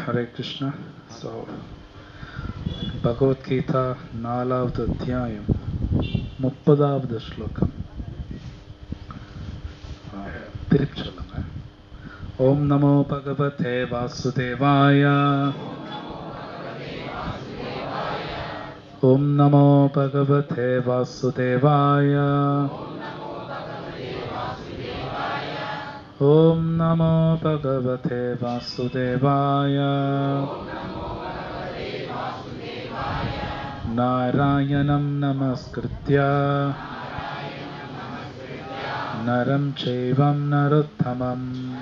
Hare Krishna. So, Bhagavad Gita நாலாவது அத்தியாயம் முப்பதாவது ஸ்லோகம் ஆ, திருப்பி சொல்லுங்க ஓம் நமோ பகவதே வாசுதேவாய ஓம் நமோ பகவதே வாசுதேவாய ஓம் நமோ பகவதே வாசுதேவாய नारायणं नमस्कृत्य नरं चैवं नरोत्तमं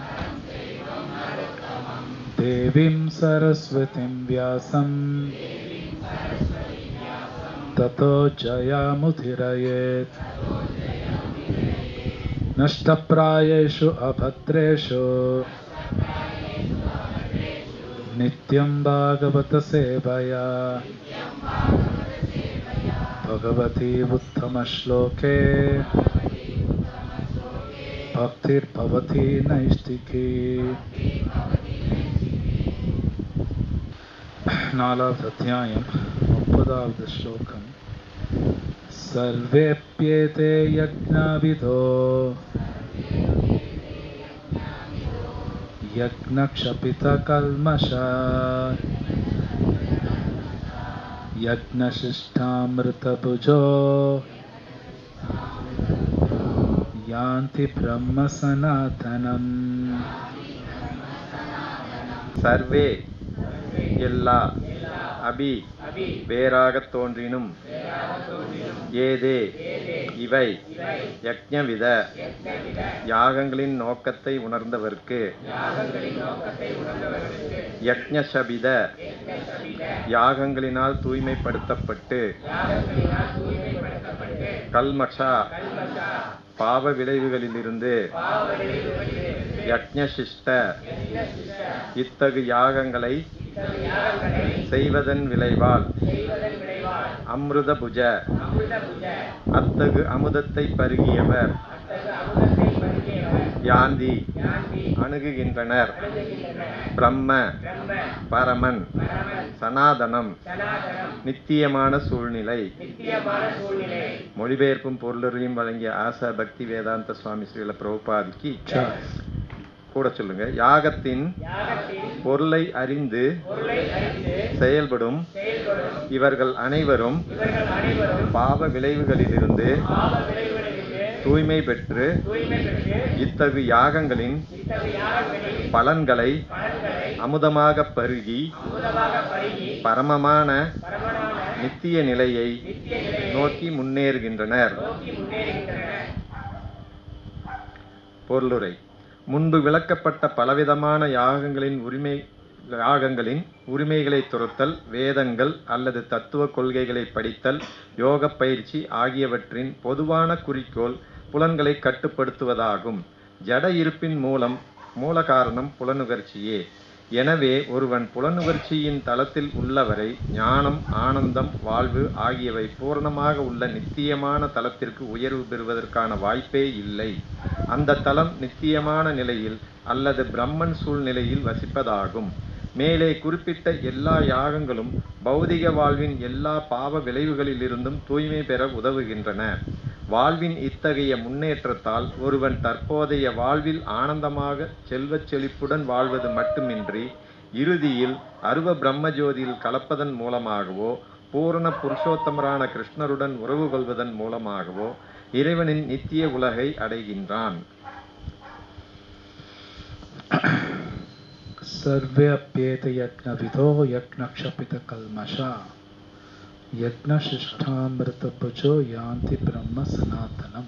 देवीं सरस्वतीं व्यासं ततो जयामुधिरयेत् नष्टप्रायेषु अभद्रेषु नित्यं भागवतसेवया भगवती उत्तमश्लोके भक्तिर्भवति नैष्टिकी நாலாவது அத்தியாயம் முப்பதாவது ஸ்லோகம் सर्वेऽप्येते यज्ञविदो यज्ञक्षपितकल्मषा यज्ञशिष्टामृतभुजो यान्ति ब्रह्मसनातनम् சர்வே எல்லா அபி வேறாகத் தோன்றினும் ஏதே இவை யக்ஞவித யாகங்களின் நோக்கத்தை உணர்ந்தவர்க்கு யக்ஞசபித யாகங்களினால் தூய்மைப்படுத்தப்பட்டு கல்மஷா பாவ விளைவுகளிலிருந்து யக்ஞசிஷ்ட இத்தகு யாகங்களை செய்வதன் விளைவால் அம்ருதபுஜ அத்தகு அமுதத்தை பருகியவர் யாந்தி அணுகுகின்றனர் பிரம்ம பரமன் சனாதனம் நித்தியமான சூழ்நிலை மொழிபெயர்ப்பும் பொருளரையும் வழங்கிய ஆசா பக்தி வேதாந்த சுவாமி ஸ்ரீல பிரபுபாதிக்கு கூட சொல்லுங்க யாகத்தின் பொருளை அறிந்து செயல்படும் இவர்கள் அனைவரும் பாவ விளைவுகளிலிருந்து தூய்மை பெற்று இத்தகு யாகங்களின் பலன்களை அமுதமாக பருகி பரமமான நித்திய நிலையை நோக்கி முன்னேறுகின்றனர் பொருளுரை முன்பு விளக்கப்பட்ட பலவிதமான யாகங்களின் உரிமை யாகங்களின் உரிமைகளை துரத்தல் வேதங்கள் அல்லது தத்துவ கொள்கைகளை படித்தல் யோக பயிற்சி ஆகியவற்றின் பொதுவான குறிக்கோள் புலன்களை கட்டுப்படுத்துவதாகும் ஜட இருப்பின் மூலம் மூல காரணம் புலனுகர்ச்சியே எனவே ஒருவன் புலனுகர்ச்சியின் தளத்தில் உள்ளவரை ஞானம் ஆனந்தம் வாழ்வு ஆகியவை பூரணமாக உள்ள நித்தியமான தளத்திற்கு உயர்வு பெறுவதற்கான வாய்ப்பே இல்லை அந்த தளம் நித்தியமான நிலையில் அல்லது பிரம்மன் சூழ்நிலையில் வசிப்பதாகும் மேலே குறிப்பிட்ட எல்லா யாகங்களும் பௌதிக வாழ்வின் எல்லா பாவ விளைவுகளிலிருந்தும் தூய்மை பெற உதவுகின்றன வாழ்வின் இத்தகைய முன்னேற்றத்தால் ஒருவன் தற்போதைய வாழ்வில் ஆனந்தமாக செல்வச் செழிப்புடன் வாழ்வது மட்டுமின்றி இறுதியில் அருவ பிரம்மஜோதியில் கலப்பதன் மூலமாகவோ பூரண புருஷோத்தமரான கிருஷ்ணருடன் உறவு கொள்வதன் மூலமாகவோ இறைவனின் நித்திய உலகை அடைகின்றான் सर्वे अप्येत यज्ञविदो यज्ञक्षपितकल्मषा यज्ञशिष्ठामृतभुजो यान्ति ब्रह्म सनातनम्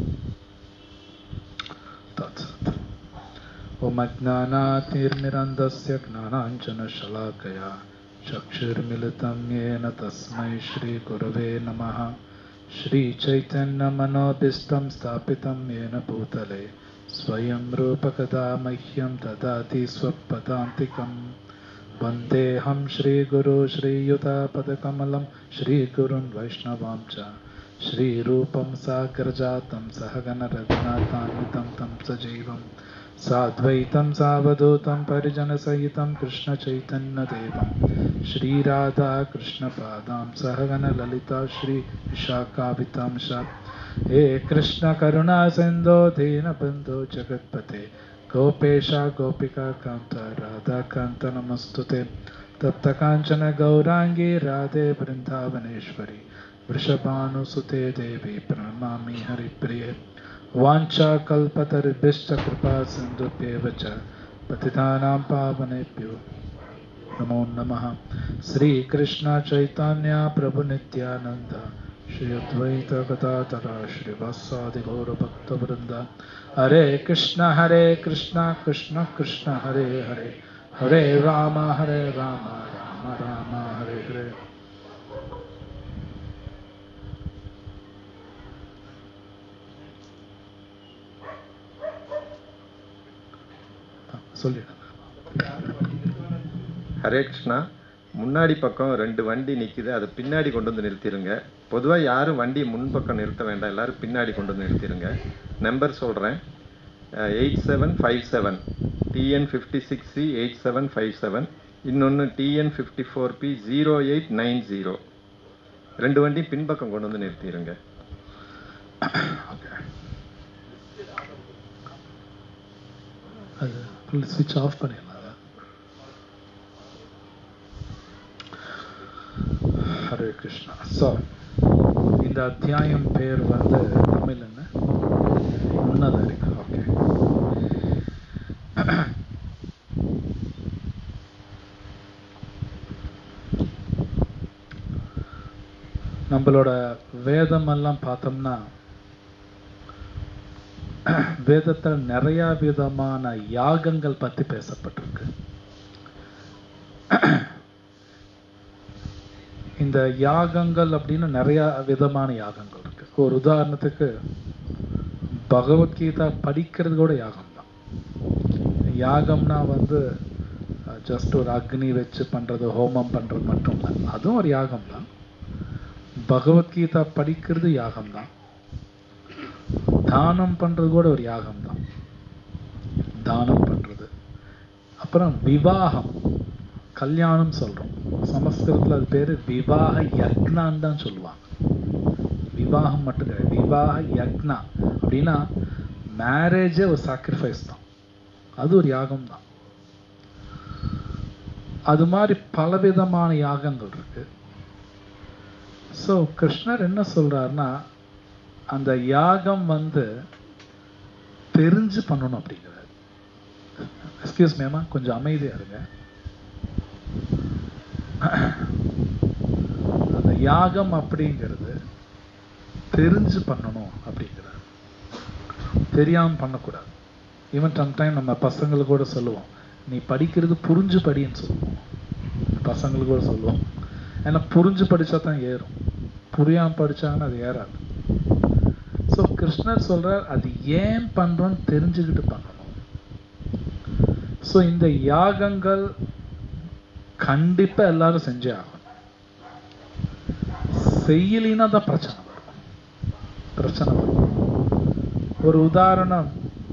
तत्सत् ॐ अज्ञानातिर्मिरन्दस्य ज्ञानाञ्जनशलाकया चक्षुर्मिलितं येन तस्मै श्रीगुरवे नमः श्रीचैतन्यमनोभीष्टं स्थापितं येन भूतले स्वयं रूपकदा मह्यं ददाति स्वपदान्तिकं वन्देऽहं श्रीगुरो श्रीयुतापदकमलं श्रीगुरुन् वैष्णवां च श्रीरूपं साग्रजातं सहगणरघुनाथान्वितं तं सजीवं साद्वैतं सावधूतं परिजनसहितं कृष्णचैतन्यदेवं श्रीराधा कृष्णपादां सहगणललिता श्रीविशाखावितां च हे कृष्णकरुणासिन्धो दीनबन्धो जगत्पते गोपेशा गोपिका कान्त राधाकान्त नमस्तु ते तप्तकाञ्चन गौराङ्गी राधे वृन्दावनेश्वरी वृषभानुसुते देवी प्रणमामि हरिप्रिये वाञ्छाकल्पतरुभ्यश्च कृपा सिन्धुभ्येव च पतितानां पावनेभ्यो नमो नमः श्रीकृष्ण चैतन्य प्रभुनित्यानन्द श्री अद्वैत गदाधरा श्रीवत्सादिगौरभक्तवृन्द हरे कृष्ण हरे कृष्ण कृष्ण कृष्ण हरे हरे हरे राम हरे राम राम राम हरे हरे சொல்லிடுங்க ஹரே கிருஷ்ணா முன்னாடி பக்கம் ரெண்டு வண்டி நிக்குது அதை பின்னாடி கொண்டு வந்து நிறுத்திடுங்க பொதுவா யாரும் வண்டி முன்பக்கம் நிறுத்த வேண்டாம் எல்லாரும் பின்னாடி கொண்டு வந்து நிறுத்திடுங்க நம்பர் சொல்றேன் eight seven five seven TN fifty six C eight seven five seven இன்னொன்று TN fifty four B zero eight nine zero ரெண்டு வண்டி பின்பக்கம் கொண்டு வந்து நிறுத்திடுங்க அது ஃபுல் ஸ்விட்ச் ஆஃப் பண்ணிடலாம் அதை. ஹரே கிருஷ்ணா ஸோ இந்த அத்தியாயம் பேர் வந்து தமிழ் என்ன உன்னதரிகா ஓகே நம்மளோட வேதம் எல்லாம் பார்த்தோம்னா வேதத்தில் நிறைய விதமான யாகங்கள் பத்தி பேசப்பட்டிருக்கு இந்த யாகங்கள் அப்படின்னு நிறைய விதமான யாகங்கள் இருக்கு ஒரு உதாரணத்துக்கு பகவத்கீதா படிக்கிறது கூட யாகம் தான் யாகம்னா வந்து ஜஸ்ட் ஒரு அக்னி வச்சு பண்றது ஹோமம் பண்றது மட்டும் இல்லை அதுவும் ஒரு யாகம் தான் பகவத்கீதா படிக்கிறது யாகம் தான் தானம் பண்றது கூட ஒரு யாகம் தான் தானம் பண்றது அப்புறம் விவாகம் கல்யாணம் சொல்றோம் சமஸ்கிருதத்துல அது பேரு விவாக யக்னான்னு தான் சொல்லுவாங்க விவாகம் மட்டும் கிடையாது விவாக யக்னா அப்படின்னா மேரேஜே ஒரு சாக்ரிஃபைஸ் தான் அது ஒரு யாகம் தான் அது மாதிரி பலவிதமான யாகங்கள் இருக்கு ஸோ கிருஷ்ணர் என்ன சொல்றாருன்னா அந்த யாகம் வந்து தெரிஞ்சு பண்ணணும் அப்படிங்கிறார் எக்ஸ்கியூஸ் மேமா கொஞ்சம் அமைதியா இருங்க அந்த யாகம் அப்படிங்கிறது தெரிஞ்சு பண்ணணும் அப்படிங்கிறார் தெரியாம பண்ணக்கூடாது ஈவன் சம்டைம் நம்ம பசங்களுக்கு கூட சொல்லுவோம் நீ படிக்கிறது புரிஞ்சு படின்னு சொல்லுவோம் பசங்களுக்கு கூட சொல்லுவோம் ஏன்னா புரிஞ்சு படிச்சா தான் ஏறும் புரியாம படிச்சாங்கன்னா அது ஏறாது ஸோ கிருஷ்ணர் சொல்றார் அது ஏன் பண்றோம்னு தெரிஞ்சுக்கிட்டு பண்ணணும் ஸோ இந்த யாகங்கள் கண்டிப்பா எல்லாரும் செஞ்சே ஆகணும் செய்யலினா தான் பிரச்சனை வரும் பிரச்சனை வரும் ஒரு உதாரணம்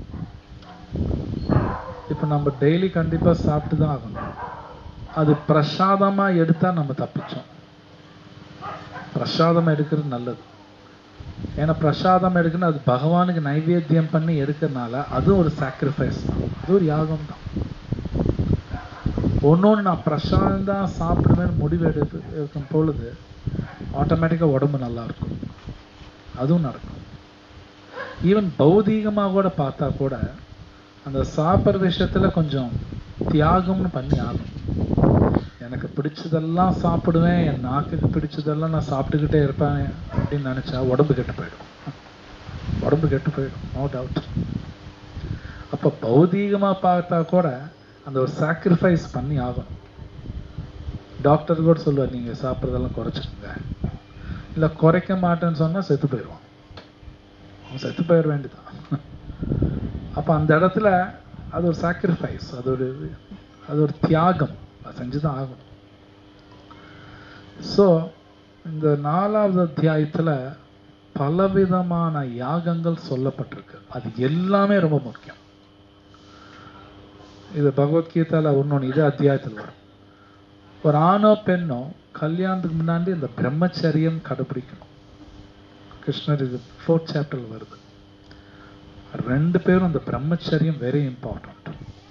இப்ப நம்ம டெய்லி கண்டிப்பா சாப்பிட்டு தான் ஆகணும் அது பிரசாதமா எடுத்தா நம்ம தப்பிச்சோம் பிரசாதம் எடுக்கிறது நல்லது ஏன்னா பிரசாதம் எடுக்கணும் அது பகவானுக்கு நைவேத்தியம் பண்ணி எடுக்கிறதுனால அதுவும் ஒரு சாக்ரிஃபைஸ் தான் அது ஒரு யாகம் தான் ஒன்னொன்று நான் பிரசாதம் தான் சாப்பிடுவேன் முடிவு எடுத்து இருக்கும் பொழுது ஆட்டோமேட்டிக்காக உடம்பு நல்லா இருக்கும் அதுவும் நடக்கும் ஈவன் பௌதீகமாக கூட பார்த்தா கூட அந்த சாப்பிட்ற விஷயத்துல கொஞ்சம் தியாகம்னு பண்ணி ஆகும் எனக்கு பிடிச்சதெல்லாம் சாப்பிடுவேன் என் நாக்குக்கு பிடிச்சதெல்லாம் நான் சாப்பிட்டுக்கிட்டே இருப்பேன் அப்படின்னு நினைச்சா உடம்பு கெட்டு போயிடும் உடம்பு கெட்டு போயிடும் நோ டவுட் அப்ப பௌதீகமா பார்த்தா கூட அந்த ஒரு சாக்ரிஃபைஸ் பண்ணி ஆகணும் டாக்டர் கூட சொல்லுவார் நீங்க சாப்பிட்றதெல்லாம் குறைச்சிக்கோங்க இல்ல குறைக்க மாட்டேன்னு சொன்னா செத்து போயிடுவான் அவன் செத்து போயிட வேண்டியதான் அப்ப அந்த இடத்துல அது ஒரு சாக்ரிஃபைஸ் அது ஒரு அது ஒரு தியாகம் அது செஞ்சுதான் ஆகணும் ஸோ இந்த நாலாவது அத்தியாயத்துல பலவிதமான யாகங்கள் சொல்லப்பட்டிருக்கு அது எல்லாமே ரொம்ப முக்கியம் இது பகவத்கீதால இன்னொன்று இது அத்தியாயத்தில் வரும் ஒரு ஆணோ பெண்ணோ கல்யாணத்துக்கு முன்னாடி இந்த பிரம்மச்சரியம் கடைபிடிக்கணும் கிருஷ்ணர் இது ஃபோர்த் சாப்டர்ல வருது ரெண்டு பேரும் அந்த பிரம்மச்சரியம் வெரி இம்பார்ட்டன்ட்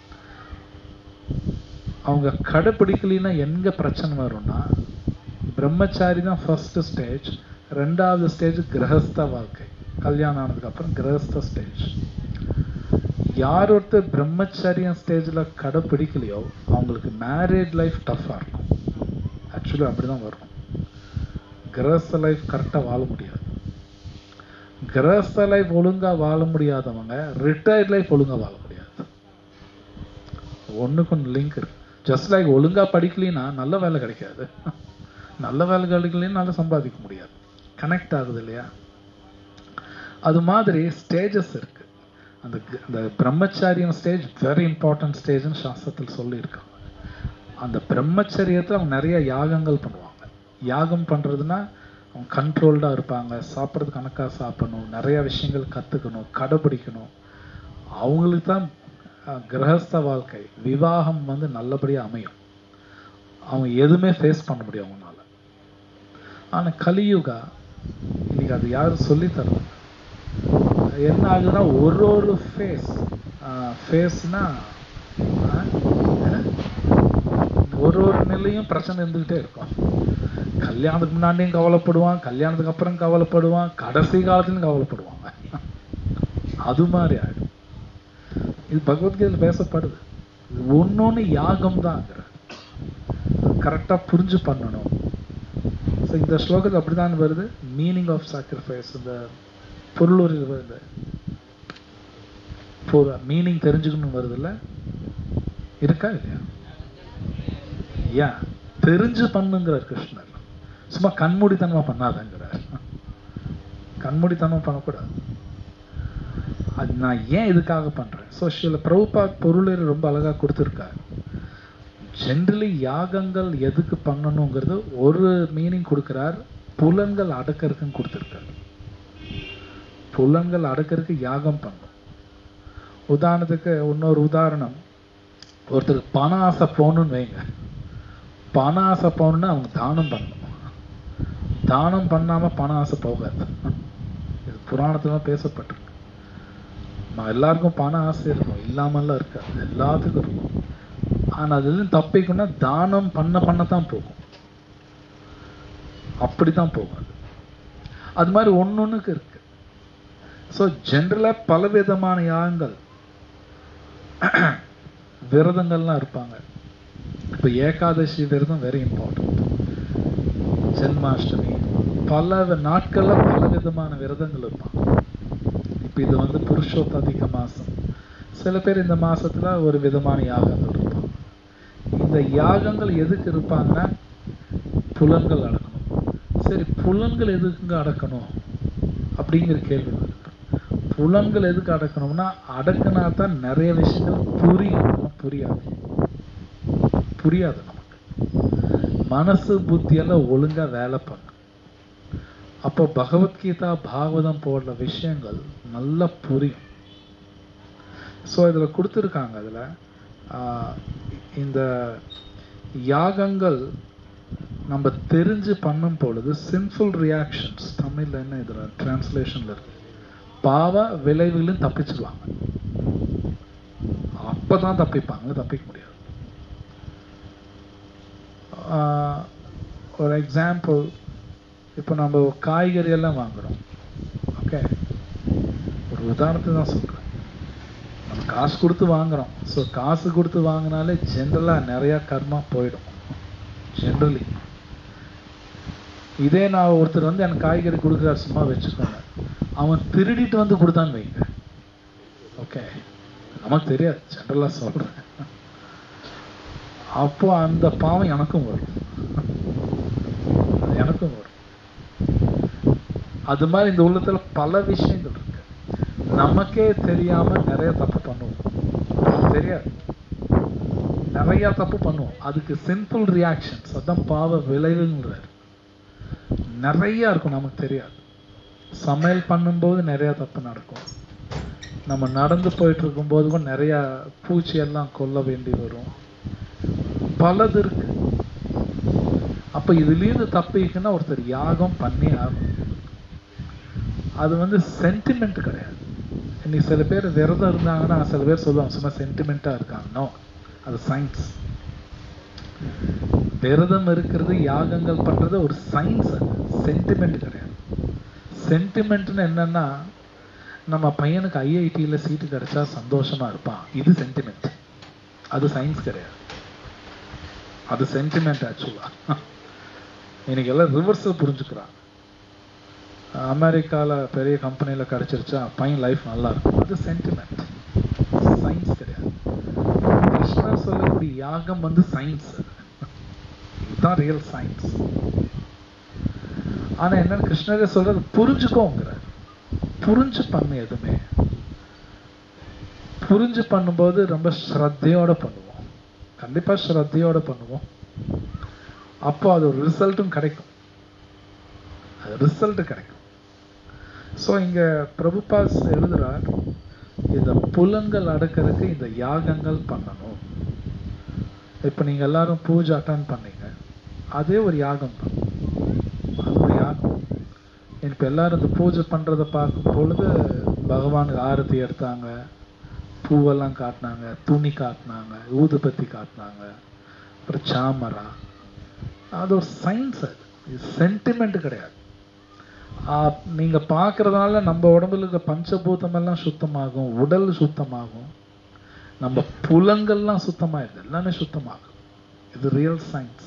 அவங்க கடைபிடிக்கலைன்னா எங்க பிரச்சனை வரும்னா பிரம்மச்சாரி தான் ஃபர்ஸ்ட் ஸ்டேஜ் ரெண்டாவது ஸ்டேஜ் கிரகஸ்த வாழ்க்கை கல்யாணம் ஆனதுக்கு அப்புறம் கிரகஸ்த ஸ்டேஜ் யார் ஒருத்தர் பிரம்மச்சரியம் ஸ்டேஜில் கடைப்பிடிக்கலையோ அவங்களுக்கு மேரேஜ் லைஃப் டஃப்பாக இருக்கும் ஆக்சுவலி அப்படிதான் வரும் கிரகஸ்த லைஃப் கரெக்டாக வாழ முடியாது கிரகஸ்த லைஃப் ஒழுங்கா வாழ முடியாதவங்க ரிட்டையர்ட் லைஃப் ஒழுங்கா வாழ முடியாது ஒண்ணுக்கு ஒன்று லிங்க் இருக்கு ஜஸ்ட் லைக் ஒழுங்கா படிக்கலைன்னா நல்ல வேலை கிடைக்காது நல்ல வேலை கிடைக்கலைன்னா நல்லா சம்பாதிக்க முடியாது கனெக்ட் ஆகுது இல்லையா அது மாதிரி ஸ்டேஜஸ் இருக்கு அந்த க- அந்த பிரம்மச்சாரியம் ஸ்டேஜ் வெரி இம்பார்ட்டன்ட் ஸ்டேஜ்னு சாஸ்திரத்தில் சொல்லியிருக்காங்க அந்த பிரம்மச்சரியத்தில் அவங்க நிறைய யாகங்கள் பண்ணுவாங்க யாகம் பண்றதுன்னா அவங்க கண்ட்ரோல்டாக இருப்பாங்க சாப்பிட்றது கணக்காக சாப்பிடணும் நிறைய விஷயங்கள் கற்றுக்கணும் கடைபிடிக்கணும் அவங்களுக்கு தான் அஹ், கிரகஸ்த வாழ்க்கை விவாகம் வந்து நல்லபடியாக அமையும் அவங்க எதுவுமே ஃபேஸ் பண்ண முடியும் அவங்களால ஆனால் கலியுகா இன்னைக்கு அது யாரும் சொல்லித் தரல என்ன ஆகுதுன்னா ஒரு ஒரு ஃபேஸ் ஃபேஸ்னா ஒரு ஒரு நிலையும் பிரச்சனை இருந்துகிட்டே இருக்கும் கல்யாணத்துக்கு முன்னாடியும் கவலைப்படுவான் கல்யாணத்துக்கு அப்புறம் கவலைப்படுவான் கடைசி காலத்துலயும் கவலைப்படுவாங்க அது மாதிரி ஆயிடும் இது பகவத்கீதையில் பேசப்படுது இது ஒன்னொன்னு யாகம் தான் கரெக்டா புரிஞ்சு பண்ணணும் ஸோ இந்த ஸ்லோகத்தில் அப்படிதான் வருது மீனிங் ஆஃப் சாக்ரிஃபைஸ் இந்த பொருள் வருது மீனிங் தெரிஞ்சுக்கணும் வருதுல்ல இருக்கா இல்லையா ஏன் தெரிஞ்சு பண்ணுங்கிறார் கிருஷ்ணர் சும்மா கண்மூடித்தனமா பண்ணாதங்கிறார் கண்மூடித்தனமா பண்ணக்கூடாது அது நான் ஏன் இதுக்காக பண்றேன் சோஷியல் பிரபுபா பொருள் ரொம்ப அழகா கொடுத்துருக்காரு ஜென்ரலி யாகங்கள் எதுக்கு பண்ணணுங்கிறது ஒரு மீனிங் கொடுக்கிறார் புலன்கள் அடக்கறதுக்குன்னு கொடுத்துருக்காரு புலன்கள் அடக்கறதுக்கு யாகம் பண்ணும் உதாரணத்துக்கு இன்னொரு உதாரணம் ஒருத்தருக்கு பண ஆசை போகணும்னு வைங்க பண ஆசை போகணும்னா அவங்க தானம் பண்ணணும் தானம் பண்ணாம பண ஆசை போகாது இது புராணத்துல பேசப்பட்டிருக்கு நம்ம எல்லாருக்கும் பண ஆசை இருக்கும் இல்லாமல்லாம் இருக்காது எல்லாத்துக்கும் இருக்கும் ஆனா அதுல தப்பிக்கணும்னா தானம் பண்ண பண்ணத்தான் போகும் அப்படிதான் போகும் அது அது மாதிரி ஒன்னொன்னுக்கு இருக்கு ஸோ ஜென்ரலா பல விதமான யாகங்கள் விரதங்கள்லாம் இருப்பாங்க இப்போ ஏகாதசி விரதம் வெரி இம்பார்ட்டன்ட் ஜென்மாஷ்டமி பல வி- நாட்கள்ல பல விதமான விரதங்கள் இருப்பாங்க இப்போ இது வந்து புருஷோத்ததிக மாசம் சில பேர் இந்த மாசத்துல ஒரு விதமான யாகங்கள் இருப்பாங்க இந்த யாகங்கள் எதுக்கு இருப்பாங்கன்னா புலன்கள் அடக்கணும் சரி புலன்கள் எதுக்குங்க அடக்கணும் அப்படிங்கிற கேள்வி வருது புலன்கள் எதுக்கு அடக்கணும்னா அடக்கினா தான் நிறைய விஷயங்கள் புரியும் இல்லைன்னா புரியாது புரியாது நமக்கு மனசு புத்தி எல்லாம் ஒழுங்கா வேலை பண்ணும் அப்போ பகவத்கீதா பாகவதம் போன்ற விஷயங்கள் நல்லா புரியும் ஸோ இதுல கொடுத்துருக்காங்க அதுல ஆஹ், இந்த யாகங்கள் நம்ம தெரிஞ்சு பண்ணும் பொழுது சின்ஃபுல் ரியாக்ஷன்ஸ் தமிழ்ல என்ன இதுல டிரான்ஸ்லேஷன்ல இருக்கு பாவ விளைவுகளும் தப்பிச்சிருவாங்க அப்பதான் தப்பிப்பாங்க தப்பிக்க முடியாது ஆஹ், ஒரு எக்ஸாம்பிள் இப்போ நம்ம காய்கறி எல்லாம் வாங்குறோம் ஓகே ஒரு உதாரணத்தை தான் சொல்றேன் நம்ம காசு கொடுத்து வாங்குறோம் ஸோ காசு கொடுத்து வாங்கினாலே ஜென்ரலா நிறைய கர்மா போயிடும் ஜென்ரலி இதே நான் ஒருத்தர் வந்து எனக்கு காய்கறி கொடுக்குறாரு சும்மா வச்சுக்கோங்க அவன் திருடிட்டு வந்து கொடுத்தான்னு வைங்க ஓகே நமக்கு தெரியாது ஜென்ரலா சொல்றேன் அப்போ அந்த பாவம் எனக்கும் வரும் அது எனக்கும் வரும் அது மாதிரி இந்த உள்ளத்துல பல விஷயங்கள் இருக்கு நமக்கே தெரியாம நிறைய தப்பு பண்ணுவோம் நமக்கு தெரியாது நிறைய தப்பு பண்ணுவோம் அதுக்கு சிம்பிள் ரியாக்ஷன்ஸ் அதான் பாவ விளைவுங்கிறார் நிறைய இருக்கும் நமக்கு தெரியாது சமையல் பண்ணும்போது நிறைய தப்பு நடக்கும் நம்ம நடந்து போயிட்டு இருக்கும்போது கூட நிறைய பூச்சி எல்லாம் கொல்ல வேண்டி வரும் பலது இருக்கு அப்ப இதுலேருந்து தப்பிக்குன்னா ஒருத்தர் யாகம் பண்ணி ஆகும் அது வந்து சென்டிமெண்ட் கிடையாது இன்னைக்கு சில பேர் விரதம் இருந்தாங்கன்னா சில பேர் சொல்லுவாங்க சும்மா சென்டிமெண்ட்டாக இருக்காங்க நோ அது சயின்ஸ் விரதம் இருக்கிறது யாகங்கள் பண்றது ஒரு சயின்ஸ் அது சென்டிமெண்ட் கிடையாது சென்டிமெண்ட்னு என்னன்னா நம்ம பையனுக்கு ஐஐடியில் சீட்டு கிடைச்சா சந்தோஷமா இருப்பான் இது சென்டிமெண்ட் அது சயின்ஸ் கிடையாது அது சென்டிமெண்ட் ஆக்சுவலா இன்னைக்கு எல்லாம் ரிவர்ஸல் புரிஞ்சுக்கிறான் அமெரிக்கால பெரிய கம்பெனில கிடைச்சிருச்சா பையன் லைஃப் நல்லா இருக்கும் அது சென்டிமெண்ட் சயின்ஸ் கிடையாது கிருஷ்ணர் சொல்லக்கூடிய யாகம் வந்து சயின்ஸ் இதுதான் ரியல் சயின்ஸ் ஆனா என்ன கிருஷ்ணரே சொல்றது புரிஞ்சுக்கோங்கிற புரிஞ்சு பண்ணு எதுவுமே புரிஞ்சு பண்ணும்போது ரொம்ப ஸ்ரத்தையோட பண்ணுவோம் கண்டிப்பா ஸ்ரத்தையோட பண்ணுவோம் அப்போ அது ஒரு ரிசல்ட்டும் கிடைக்கும் அது ரிசல்ட் கிடைக்கும் ஸோ இங்க பிரபுபாஸ் எழுதுறார் இந்த புலன்கள் அடக்கிறதுக்கு இந்த யாகங்கள் பண்ணணும் இப்போ நீங்க எல்லாரும் பூஜை அட்டன் பண்ணீங்க அதே ஒரு யாகம் தான் அது ஒரு யாகம் இப்போ எல்லாரும் இந்த பூஜை பண்றதை பார்க்கும் பொழுது பகவானுக்கு ஆரத்தி எடுத்தாங்க பூவெல்லாம் காட்டினாங்க துணி காட்டினாங்க ஊதுபத்தி காட்டினாங்க அப்புறம் சாமரா அது ஒரு சயின்ஸ் அது இது சென்டிமெண்ட் கிடையாது ஆஹ் நீங்க பார்க்கறதுனால நம்ம உடம்புல இருக்க பஞ்சபூதம் எல்லாம் சுத்தமாகும் உடல் சுத்தமாகும் நம்ம புலங்கள்லாம் சுத்தமாயிருது எல்லாமே சுத்தமாகும் இது ரியல் சயின்ஸ்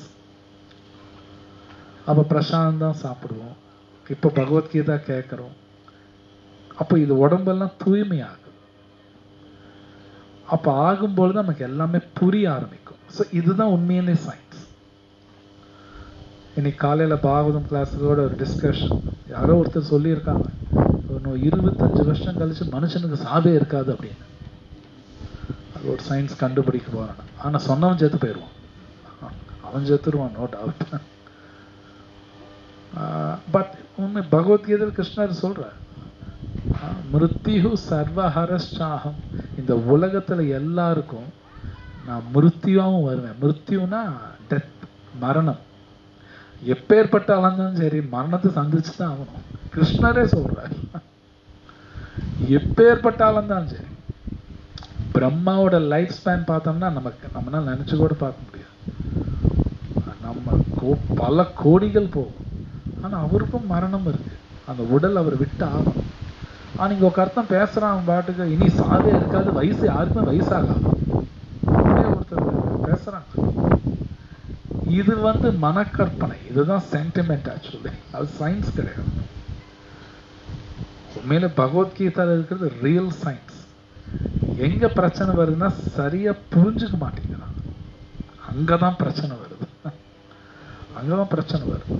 அப்ப பிரசாந்தம் சாப்பிடுவோம் இப்ப பகவத்கீதா கேட்கிறோம் அப்போ இது உடம்பெல்லாம் தூய்மையாகும் அப்ப ஆகும்பொழுது நமக்கு எல்லாமே புரிய ஆரம்பிக்கும் ஸோ இதுதான் உண்மையிலே சயின்ஸ் இன்னைக்கு காலையில பாகவதம் கிளாஸோட ஒரு டிஸ்கஷன் யாரோ ஒருத்தர் சொல்லியிருக்காங்க இன்னும் இருபத்தஞ்சு வருஷம் கழிச்சு மனுஷனுக்கு சாவே இருக்காது அப்படின்னு அது ஒரு சயின்ஸ் கண்டுபிடிக்க போறான் ஆனா சொன்னவன் செத்து போயிடுவான் அவன் செத்துருவான் நோ டவுட் பட் உண்மை பகவத்கீதையில் கிருஷ்ணர் சொல்றார் மிருத்யு சர்வஹரஷாகம் இந்த உலகத்துல எல்லாருக்கும் நான் மிருத்யுவாவும் வருவேன் மிருத்யுனா டெத் மரணம் எப்பேற்பட்ட அளந்தாலும் சரி மரணத்தை சந்திச்சு தான் ஆகணும் கிருஷ்ணரே சொல்றார் எப்பேற்பட்ட அளந்தாலும் சரி பிரம்மாவோட லைஃப் ஸ்பேன் பார்த்தோம்னா நமக்கு நம்மளால நினைச்சு கூட பார்க்க முடியாது நம்ம கோ- பல கோடிகள் போகும் ஆனா அவருக்கும் மரணம் இருக்கு அந்த உடல் அவர் விட்டு ஆகணும் ஆனா இங்க ஒரு அர்த்தம் பேசுறான் அவன் பாட்டுக்கு இனி சாவே இருக்காது வயசு யாருக்குமே வயசாகாது அப்படியே ஒருத்தர் பேசுறாங்க இது வந்து மனக்கற்பனை இதுதான் சென்டிமெண்ட் ஆக்சுவலி அது சயின்ஸ் கிடையாது உண்மையில பகவத்கீதால இருக்கிறது ரியல் சயின்ஸ் எங்க பிரச்சனை வருதுன்னா சரியா புரிஞ்சுக்க மாட்டேங்கிறான் அங்கதான் பிரச்சனை வருது அங்கதான் பிரச்சனை வருது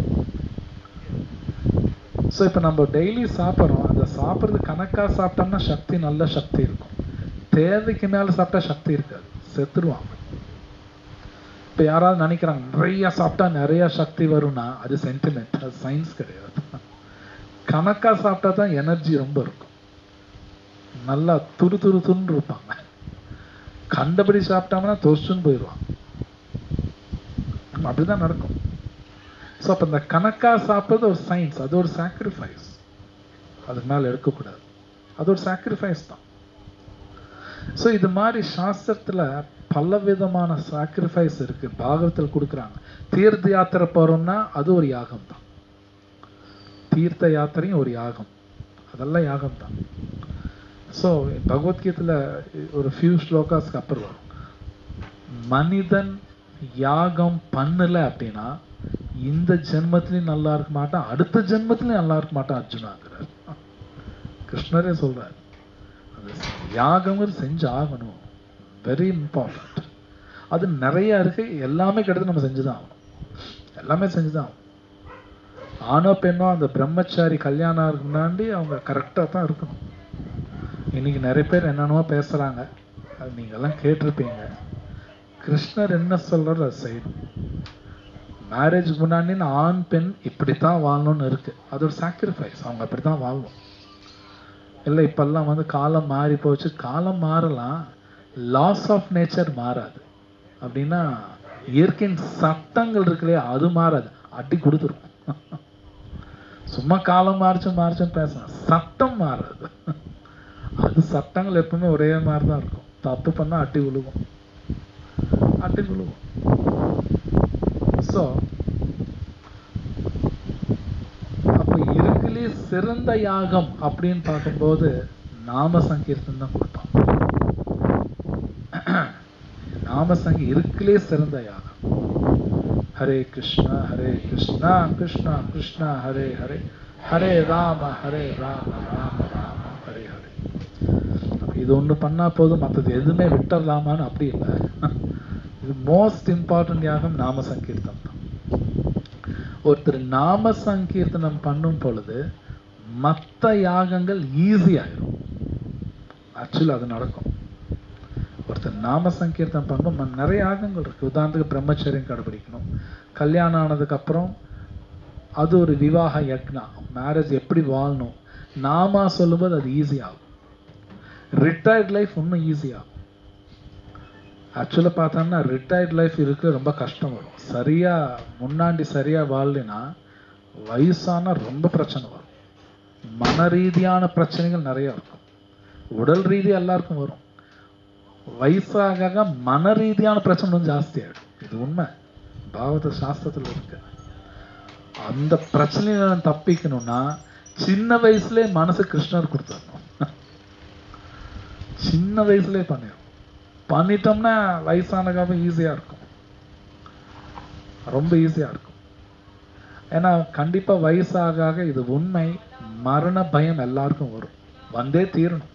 ஸோ இப்போ நம்ம டெய்லி சாப்பிட்றோம் அந்த சாப்பிட்றது கணக்கா சாப்பிட்டோம்னா சக்தி நல்ல சக்தி இருக்கும் தேவைக்கு மேல சாப்பிட்டா சக்தி இருக்காது செத்துருவாங்க இப்போ யாராவது நினைக்கிறாங்க நிறைய சாப்பிட்டா நிறைய சக்தி வரும்னா அது சென்டிமெண்ட் அது சயின்ஸ் கிடையாது கணக்கா சாப்பிட்டா தான் எனர்ஜி ரொம்ப இருக்கும் நல்லா துரு துரு துருன்னு இருப்பாங்க கண்டபடி சாப்பிட்டாங்கன்னா தொசுன்னு போயிடுவாங்க அப்படிதான் நடக்கும் ஸோ அப்போ இந்த கணக்கா சாப்பிட்றது ஒரு சயின்ஸ் அது ஒரு சாக்ரிஃபைஸ் அதுக்கு மேல எடுக்கக்கூடாது அது ஒரு சாக்ரிஃபைஸ் தான் ஸோ இது மாதிரி சாஸ்திரத்துல பல விதமான சாக்ரிஃபைஸ் இருக்கு பாகவத்தில் கொடுக்குறாங்க தீர்த்த யாத்திரை போறோம்னா அது ஒரு யாகம் தான் தீர்த்த யாத்திரையும் ஒரு யாகம் அதெல்லாம் யாகம் தான் ஸோ பகவத்கீதையில் ஒரு ஃபியூ ஸ்லோகாஸ்க்கு அப்புறம் வரும் மனிதன் யாகம் பண்ணல அப்படின்னா இந்த ஜென்மத்திலையும் நல்லா இருக்க மாட்டான் அடுத்த ஜென்மத்திலையும் நல்லா இருக்க மாட்டான் அர்ஜுனாங்கிறார் கிருஷ்ணரே சொல்றார் அது யாகங்கிறது செஞ்சு ஆகணும் வெரி இம்பார்ட்டன்ட் அது நிறைய இருக்கு எல்லாமே கிடைத்து நம்ம செஞ்சுதான் ஆகணும் எல்லாமே செஞ்சுதான் ஆகணும் ஆணோ பெண்ணோ அந்த பிரம்மச்சாரி கல்யாணம் ஆகிறதுக்கு முன்னாடி அவங்க கரெக்டாக தான் இருக்கணும் இன்னைக்கு நிறைய பேர் என்னென்னமோ பேசுறாங்க அது நீங்க எல்லாம் கேட்டிருப்பீங்க கிருஷ்ணர் என்ன சொல்றாரு அது செய்யணும் மேரேஜ்க்கு முன்னாடி ஆண் பெண் இப்படித்தான் வாழணும்னு இருக்கு அது ஒரு சாக்ரிஃபைஸ் அவங்க அப்படித்தான் வாழணும் இல்லை இப்பெல்லாம் வந்து காலம் மாறி போச்சு காலம் மாறலாம் லாஸ் ஆஃப் நேச்சர் மாறாது அப்படின்னா இயற்கையின் சட்டங்கள் இருக்கு இல்லையா அது மாறாது அடி கொடுத்துரும் சும்மா காலம் மாறிச்சு மாறிச்சுன்னு பேசலாம் சட்டம் மாறாது அது சட்டங்கள் எப்பவுமே ஒரே மாதிரி தான் இருக்கும் தப்பு பண்ணா அட்டி விழுகும் அட்டி விழுகும் ஸோ அப்போ இருக்குலே சிறந்த யாகம் அப்படின்னு பார்க்கும்போது நாம சங்கீர்த்தம் தான் கொடுப்பான் நாம சங்கி இருக்குலே சிறந்த யாகம் ஹரே கிருஷ்ணா ஹரே கிருஷ்ணா கிருஷ்ணா கிருஷ்ணா ஹரே ஹரே ஹரே ராம ஹரே ராம ராம ராம ஹரே ஹரே அப்ப இது ஒண்ணு பண்ணா போதும் மற்றது எதுவுமே விட்டுறலாமான்னு அப்படி இல்லை இது மோஸ்ட் இம்பார்ட்டன்ட் யாகம் நாம சங்கீர்த்தம் தான் ஒருத்தர் நாம சங்கீர்த்தனம் பண்ணும் பொழுது மற்ற யாகங்கள் ஈஸி ஆயிரும் ஆக்சுவலி அது நடக்கும் ஒருத்தர் நாம சங்கீர்த்தனம் பண்ணும் ம- நிறைய யாகங்கள் இருக்கு உதாரணத்துக்கு பிரம்மச்சரியம் கடைபிடிக்கணும் கல்யாணம் ஆனதுக்கு அப்புறம் அது ஒரு விவாக யக்னா மேரேஜ் எப்படி வாழணும் நாமா சொல்லும்போது அது ஈஸி ஆகும் ரிட்டையர்ட் லைஃப் இன்னும் ஈஸி ஆகும் ஆக்சுவலாக பார்த்தோம்னா ரிட்டையர்ட் லைஃப் இருக்க ரொம்ப கஷ்டம் வரும் சரியா முன்னாடி சரியா வாழலைன்னா வயசானா ரொம்ப பிரச்சனை வரும் மன ரீதியான பிரச்சனைகள் நிறைய இருக்கும் உடல் ரீதியா எல்லாருக்கும் வரும் வயசாக மன ரீதியான பிரச்சனை கொஞ்சம் ஜாஸ்தி ஆயிடும் இது உண்மை பாகவத சாஸ்திரத்துல இருக்கு அந்த பிரச்சனையில நான் தப்பிக்கணும்னா சின்ன வயசுலயே மனசு கிருஷ்ணர் கொடுத்துடணும் சின்ன வயசுலயே பண்ணிடணும் பண்ணிட்டோம்னா வயசானக்காக ஈஸியா இருக்கும் ரொம்ப ஈஸியா இருக்கும் ஏன்னா கண்டிப்பா வயசாக ஆக இது உண்மை மரண பயம் எல்லாருக்கும் வரும் வந்தே தீரணும்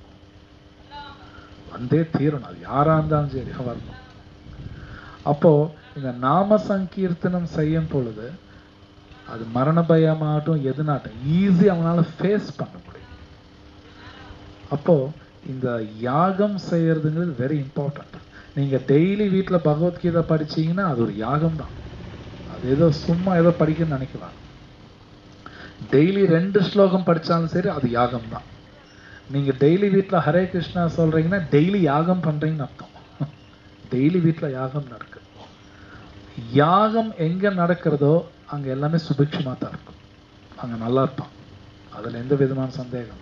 வந்தே தீரணும் அது யாரா இருந்தாலும் சரி வரணும் அப்போ இந்த நாம சங்கீர்த்தனம் செய்யும் பொழுது அது மரண பயமாகட்டும் எதுனாட்டும் ஈஸி அவனால ஃபேஸ் பண்ண முடியும் அப்போ இந்த யாகம் செய்யறதுங்கிறது வெரி இம்பார்ட்டன்ட் நீங்க டெய்லி வீட்ல பகவத்கீதை படிச்சீங்கன்னா அது ஒரு யாகம் தான் அது ஏதோ சும்மா ஏதோ படிக்கணும்னு நினைக்கலாம் டெய்லி ரெண்டு ஸ்லோகம் படிச்சாலும் சரி அது யாகம் தான் நீங்க டெய்லி வீட்ல ஹரே கிருஷ்ணா சொல்றீங்கன்னா டெய்லி யாகம் பண்றீங்கன்னு அர்த்தம் டெய்லி வீட்ல யாகம் நடக்கு யாகம் எங்க நடக்கிறதோ அங்க எல்லாமே சுபிக்ஷமா தான் இருக்கும் அங்க நல்லா இருப்பான் அதுல எந்த விதமான சந்தேகம்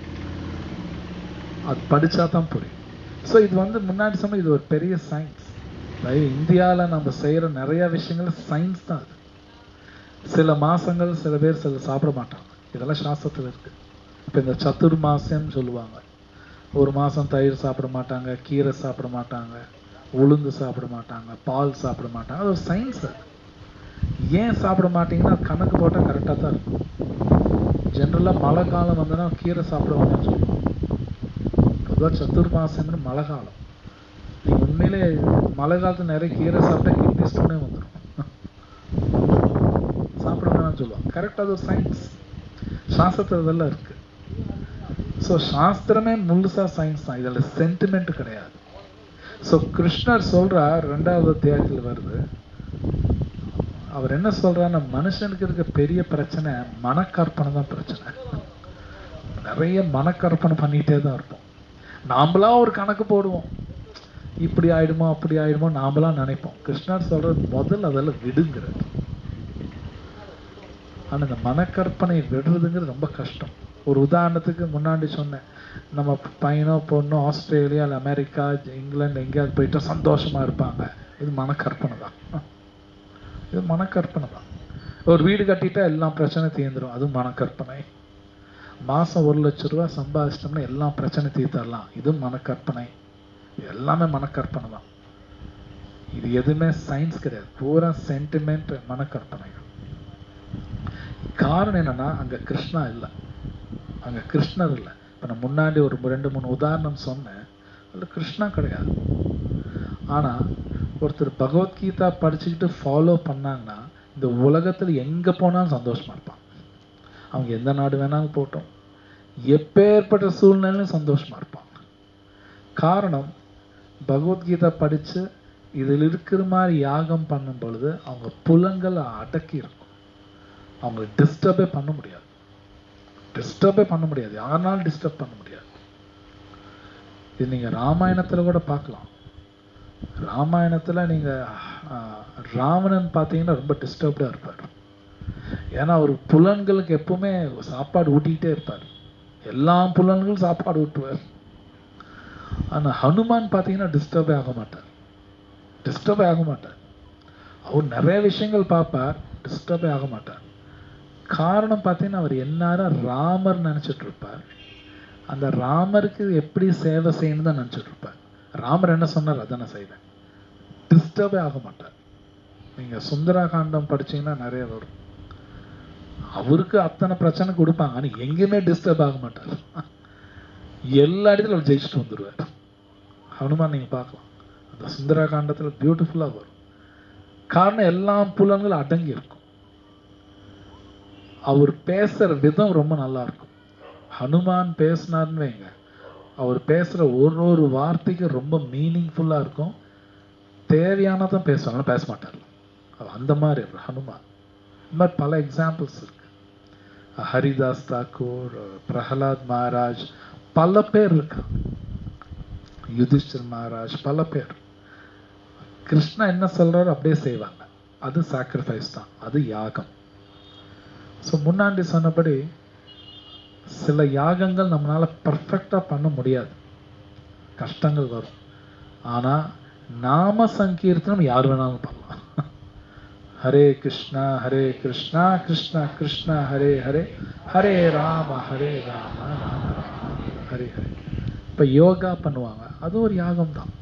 அது படிச்சா தான் புரியும் ஸோ இது வந்து முன்னாடி சொன்ன இது ஒரு பெரிய சயின்ஸ் அதாவது இந்தியால நம்ம செய்யற நிறைய விஷயங்கள் சயின்ஸ் தான் அது சில மாசங்கள் சில பேர் சில சாப்பிட மாட்டாங்க இதெல்லாம் சாஸ்திரத்துல இருக்கு இப்ப இந்த சத்துர் மாசம்னு சொல்லுவாங்க ஒரு மாசம் தயிர் சாப்பிட மாட்டாங்க கீரை சாப்பிட மாட்டாங்க உளுந்து சாப்பிட மாட்டாங்க பால் சாப்பிட மாட்டாங்க அது ஒரு சயின்ஸ் அது ஏன் சாப்பிட மாட்டீங்கன்னா கணக்கு போட்டால் கரெக்டாக தான் இருக்கும் ஜென்ரலாக மழை காலம் வந்ததுன்னா கீரை சாப்பிட வேண்டாம்னு சொல்லுவாங்க பொதுவாக சத்துர் மாசம்னு மழை காலம் நீங்க உண்மையிலே மழை காலத்துல நிறைய கீரை சாப்பிட்டா கிட்னி ஸ்டோனே வந்துடும் சாப்பிட வேணாம்னு சொல்லுவாங்க கரெக்டாக அது ஒரு சயின்ஸ் சாஸ்திரத்துல இதெல்லாம் இருக்கு ஸோ சாஸ்திரமே முழுசா சயின்ஸ் தான் இதில் சென்டிமெண்ட் கிடையாது ஸோ கிருஷ்ணர் சொல்றார் ரெண்டாவது அத்தியாயத்தில் வருது அவர் என்ன சொல்றாருன்னா மனுஷனுக்கு இருக்க பெரிய பிரச்சனை மனக்கற்பனை தான் பிரச்சனை நிறைய மனக்கற்பனை பண்ணிட்டே தான் இருப்போம் நாமளா ஒரு கணக்கு போடுவோம் இப்படி ஆயிடுமோ அப்படி ஆயிடுமோ நாமளா நினைப்போம் கிருஷ்ணர் சொல்றது முதல்ல அதெல்லாம் விடுங்கிறது ஆனா இந்த மனக்கற்பனை விடுறதுங்கிறது ரொம்ப கஷ்டம் ஒரு உதாரணத்துக்கு முன்னாடி சொன்னேன் நம்ம பையனோ பொண்ணோ ஆஸ்திரேலியா இல்ல அமெரிக்கா இங்கிலாந்து எங்கேயாவது போயிட்டா சந்தோஷமா இருப்பாங்க இது மனக்கற்பனை தான் இது மனக்கற்பனை தான் ஒரு வீடு கட்டிட்டா எல்லா பிரச்சனை தீர்ந்துரும் அது மனக்கற்பனை மாசம் ஒரு லட்ச ரூபாய் சம்பாதிச்சிட்டோம்னா எல்லா பிரச்சனை தீர்த்தரலாம் இது மனக்கற்பனை இது எல்லாமே மனக்கற்பனை தான் இது எதுவுமே சயின்ஸ் கிடையாது பூரா சென்டிமெண்ட் மனக்கற்பனைகள் காரணம் என்னன்னா அங்க கிருஷ்ணா இல்லை அங்க கிருஷ்ணர் இல்லை இப்ப நான் முன்னாடி ஒரு ரெண்டு மூணு உதாரணம் சொன்னேன் அதுல கிருஷ்ணா கிடையாது ஆனா ஒருத்தர் பகவத்கீதா படிச்சுக்கிட்டு ஃபாலோ பண்ணாங்கன்னா இந்த உலகத்துல எங்க போனாலும் சந்தோஷமா இருப்பான் அவங்க எந்த நாடு வேணாலும் போட்டோம் எப்பேற்பட்ட சூழ்நிலையும் சந்தோஷமா இருப்பாங்க காரணம் பகவத்கீதா படிச்சு இதில் இருக்கிற மாதிரி யாகம் பண்ணும் பொழுது அவங்க புலங்களை அடக்கி இருக்கும் அவங்களை டிஸ்டர்பே பண்ண முடியாது டிஸ்டர்பே பண்ண முடியாது யாருனாலும் டிஸ்டர்ப் பண்ண முடியாது இது நீங்க ராமாயணத்துல கூட பார்க்கலாம் ராமாயணத்துல நீங்க ஆஹ், ராவணன் பார்த்தீங்கன்னா ரொம்ப டிஸ்டர்ப்டா இருப்பார் ஏன்னா அவர் புலன்களுக்கு எப்பவுமே சாப்பாடு ஊட்டிக்கிட்டே இருப்பார் எல்லா புலன்களும் சாப்பாடு ஊட்டுவார் ஆனா ஹனுமான் பார்த்தீங்கன்னா டிஸ்டர்பே ஆக மாட்டார் டிஸ்டர்பே ஆக மாட்டார் அவர் நிறைய விஷயங்கள் பார்ப்பார் டிஸ்டர்பே ஆக மாட்டார் காரணம் பார்த்தீங்கன்னா அவர் எந்நேரம் ராமர் நினைச்சிட்டு இருப்பார் அந்த ராமருக்கு எப்படி சேவை செய்யணும் தான் நினைச்சிட்டு இருப்பார் ராமர் என்ன சொன்னார் அதை நான் செய்வேன் டிஸ்டர்பே ஆக மாட்டார் நீங்க சுந்தரா காண்டம் படிச்சீங்கன்னா நிறைய வரும் அவருக்கு அத்தனை பிரச்சனை கொடுப்பாங்க ஆனா எங்கேயுமே டிஸ்டர்ப் ஆக மாட்டார் எல்லா இடத்துலயும் அவர் ஜெயிச்சுட்டு வந்துடுவார் ஹனுமான் நீங்க பார்க்கலாம் அந்த சுந்தரா காண்டத்துல பியூட்டிஃபுல்லா வரும் காரணம் எல்லா புலன்களும் அடங்கி இருக்கும் அவர் பேசுற விதம் ரொம்ப நல்லா இருக்கும் ஹனுமான் பேசினார்னு வைங்க அவர் பேசுற ஒரு ஒரு வார்த்தைக்கும் ரொம்ப மீனிங்ஃபுல்லா இருக்கும் தேவையானதான் பேசுவாங்க பேச மாட்டார் அவர் அந்த மாதிரி அவர் ஹனுமான் இந்த மாதிரி பல எக்ஸாம்பிள்ஸ் இருக்கு ஹரிதாஸ் தாக்கூர் பிரஹலாத் மகாராஜ் பல பேர் இருக்காங்க யுதிஷ்டர் மகாராஜ் பல பேர் கிருஷ்ணா என்ன சொல்றாரோ அப்படியே செய்வாங்க அது சாக்ரிஃபைஸ் தான் அது யாகம் ஸோ முன்னாடி சொன்னபடி சில யாகங்கள் நம்மளால பர்ஃபெக்டா பண்ண முடியாது கஷ்டங்கள் வரும் ஆனா நாம சங்கீர்த்தனம் யார் வேணாலும் பண்ணலாம் ஹரே கிருஷ்ணா ஹரே கிருஷ்ணா கிருஷ்ணா கிருஷ்ணா ஹரே ஹரே ஹரே ராம ஹரே ராம ராம ராம ஹரே ஹரே இப்ப யோகா பண்ணுவாங்க அது ஒரு யாகம் தான்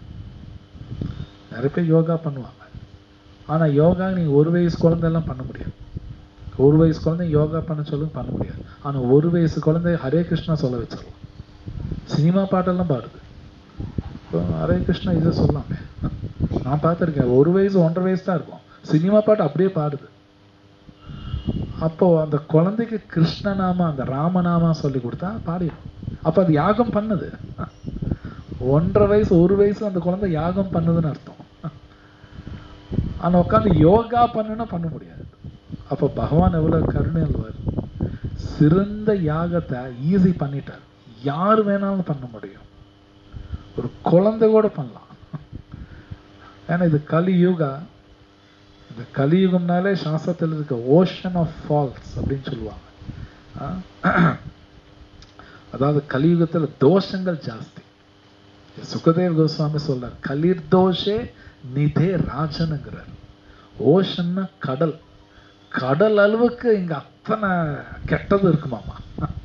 நிறைய பேர் யோகா பண்ணுவாங்க ஆனா யோகா நீங்க ஒரு வயசு குழந்தையெல்லாம் பண்ண முடியாது ஒரு வயசு குழந்தை யோகா பண்ண சொல்லுங்க பண்ண முடியாது ஆனா ஒரு வயசு குழந்தை ஹரே கிருஷ்ணா சொல்ல வச்சிடலாம் சினிமா பாட்டெல்லாம் பாடுது இப்போ ஹரே கிருஷ்ணா இதை சொல்லாமே நான் பார்த்துருக்கேன் ஒரு வயசு ஒன்றரை வயசு தான் இருக்கும் சினிமா பாட்டு அப்படியே பாடுது அப்போ அந்த குழந்தைக்கு கிருஷ்ணநாமா அந்த ராமநாமா சொல்லி கொடுத்தா பாடிடும் அப்ப அது யாகம் பண்ணுது ஒன்றரை வயசு ஒரு வயசு அந்த குழந்தை யாகம் பண்ணுதுன்னு அர்த்தம் ஆனா உட்காந்து யோகா பண்ணுன்னா பண்ண முடியாது அப்ப பகவான் எவ்வளவு கருணை அல்வார் சிறந்த யாகத்தை ஈஸி பண்ணிட்டார் யார் வேணாலும் பண்ண முடியும் ஒரு குழந்தை கூட பண்ணலாம் ஏன்னா இது கலியுகா இந்த கலியுகம்னாலே சாஸ்திரத்தில் இருக்க ஓஷன் ஆஃப் ஃபால்ஸ் அப்படின்னு சொல்லுவாங்க ஆ? அதாவது கலியுகத்துல தோஷங்கள் ஜாஸ்தி சுகதேவ் கோஸ்வாமி சொல்றார் கலிர் தோஷே நிதே ராஜனுங்கிறார் ஓஷன்னா கடல் கடல் அளவுக்கு இங்க அத்தனை கெட்டது இருக்குமாமா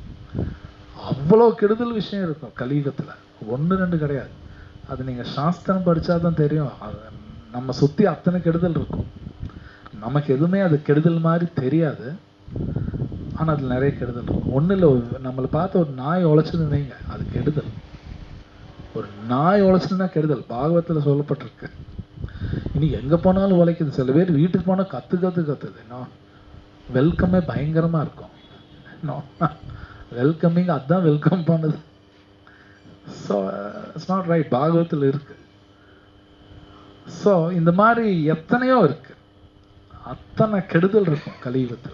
அவ்வளவு கெடுதல் விஷயம் இருக்கும் கலியுகத்துல ஒண்ணு ரெண்டு கிடையாது அது நீங்க சாஸ்திரம் படிச்சாதான் தெரியும் அது நம்ம சுத்தி அத்தனை கெடுதல் இருக்கும் நமக்கு எதுவுமே அது கெடுதல் மாதிரி தெரியாது ஆனா அதுல நிறைய கெடுதல் இருக்கும் ஒண்ணு இல்ல ஒரு- நம்மளை பார்த்து ஒரு நாய் உழைச்சதுன்னு வைங்க அது கெடுதல் ஒரு நாய் உழைச்சதுன்னா கெடுதல் பாகவத்துல சொல்லப்பட்டிருக்கு இனி எங்க போனாலும் உழைக்குது சில பேர் வீட்டுக்கு போனா கத்து கத்து கத்துது என்ன வெல்கமே பயங்கரமா இருக்கும் வெல்கமிங் அதான் வெல்கம் பண்ணுது ஸோ இட்ஸ் நாட் ரைட் பாகவத்தில் இருக்கு ஸோ இந்த மாதிரி எத்தனையோ இருக்கு அத்தனை கெடுதல் இருக்கும் கலியுகத்துல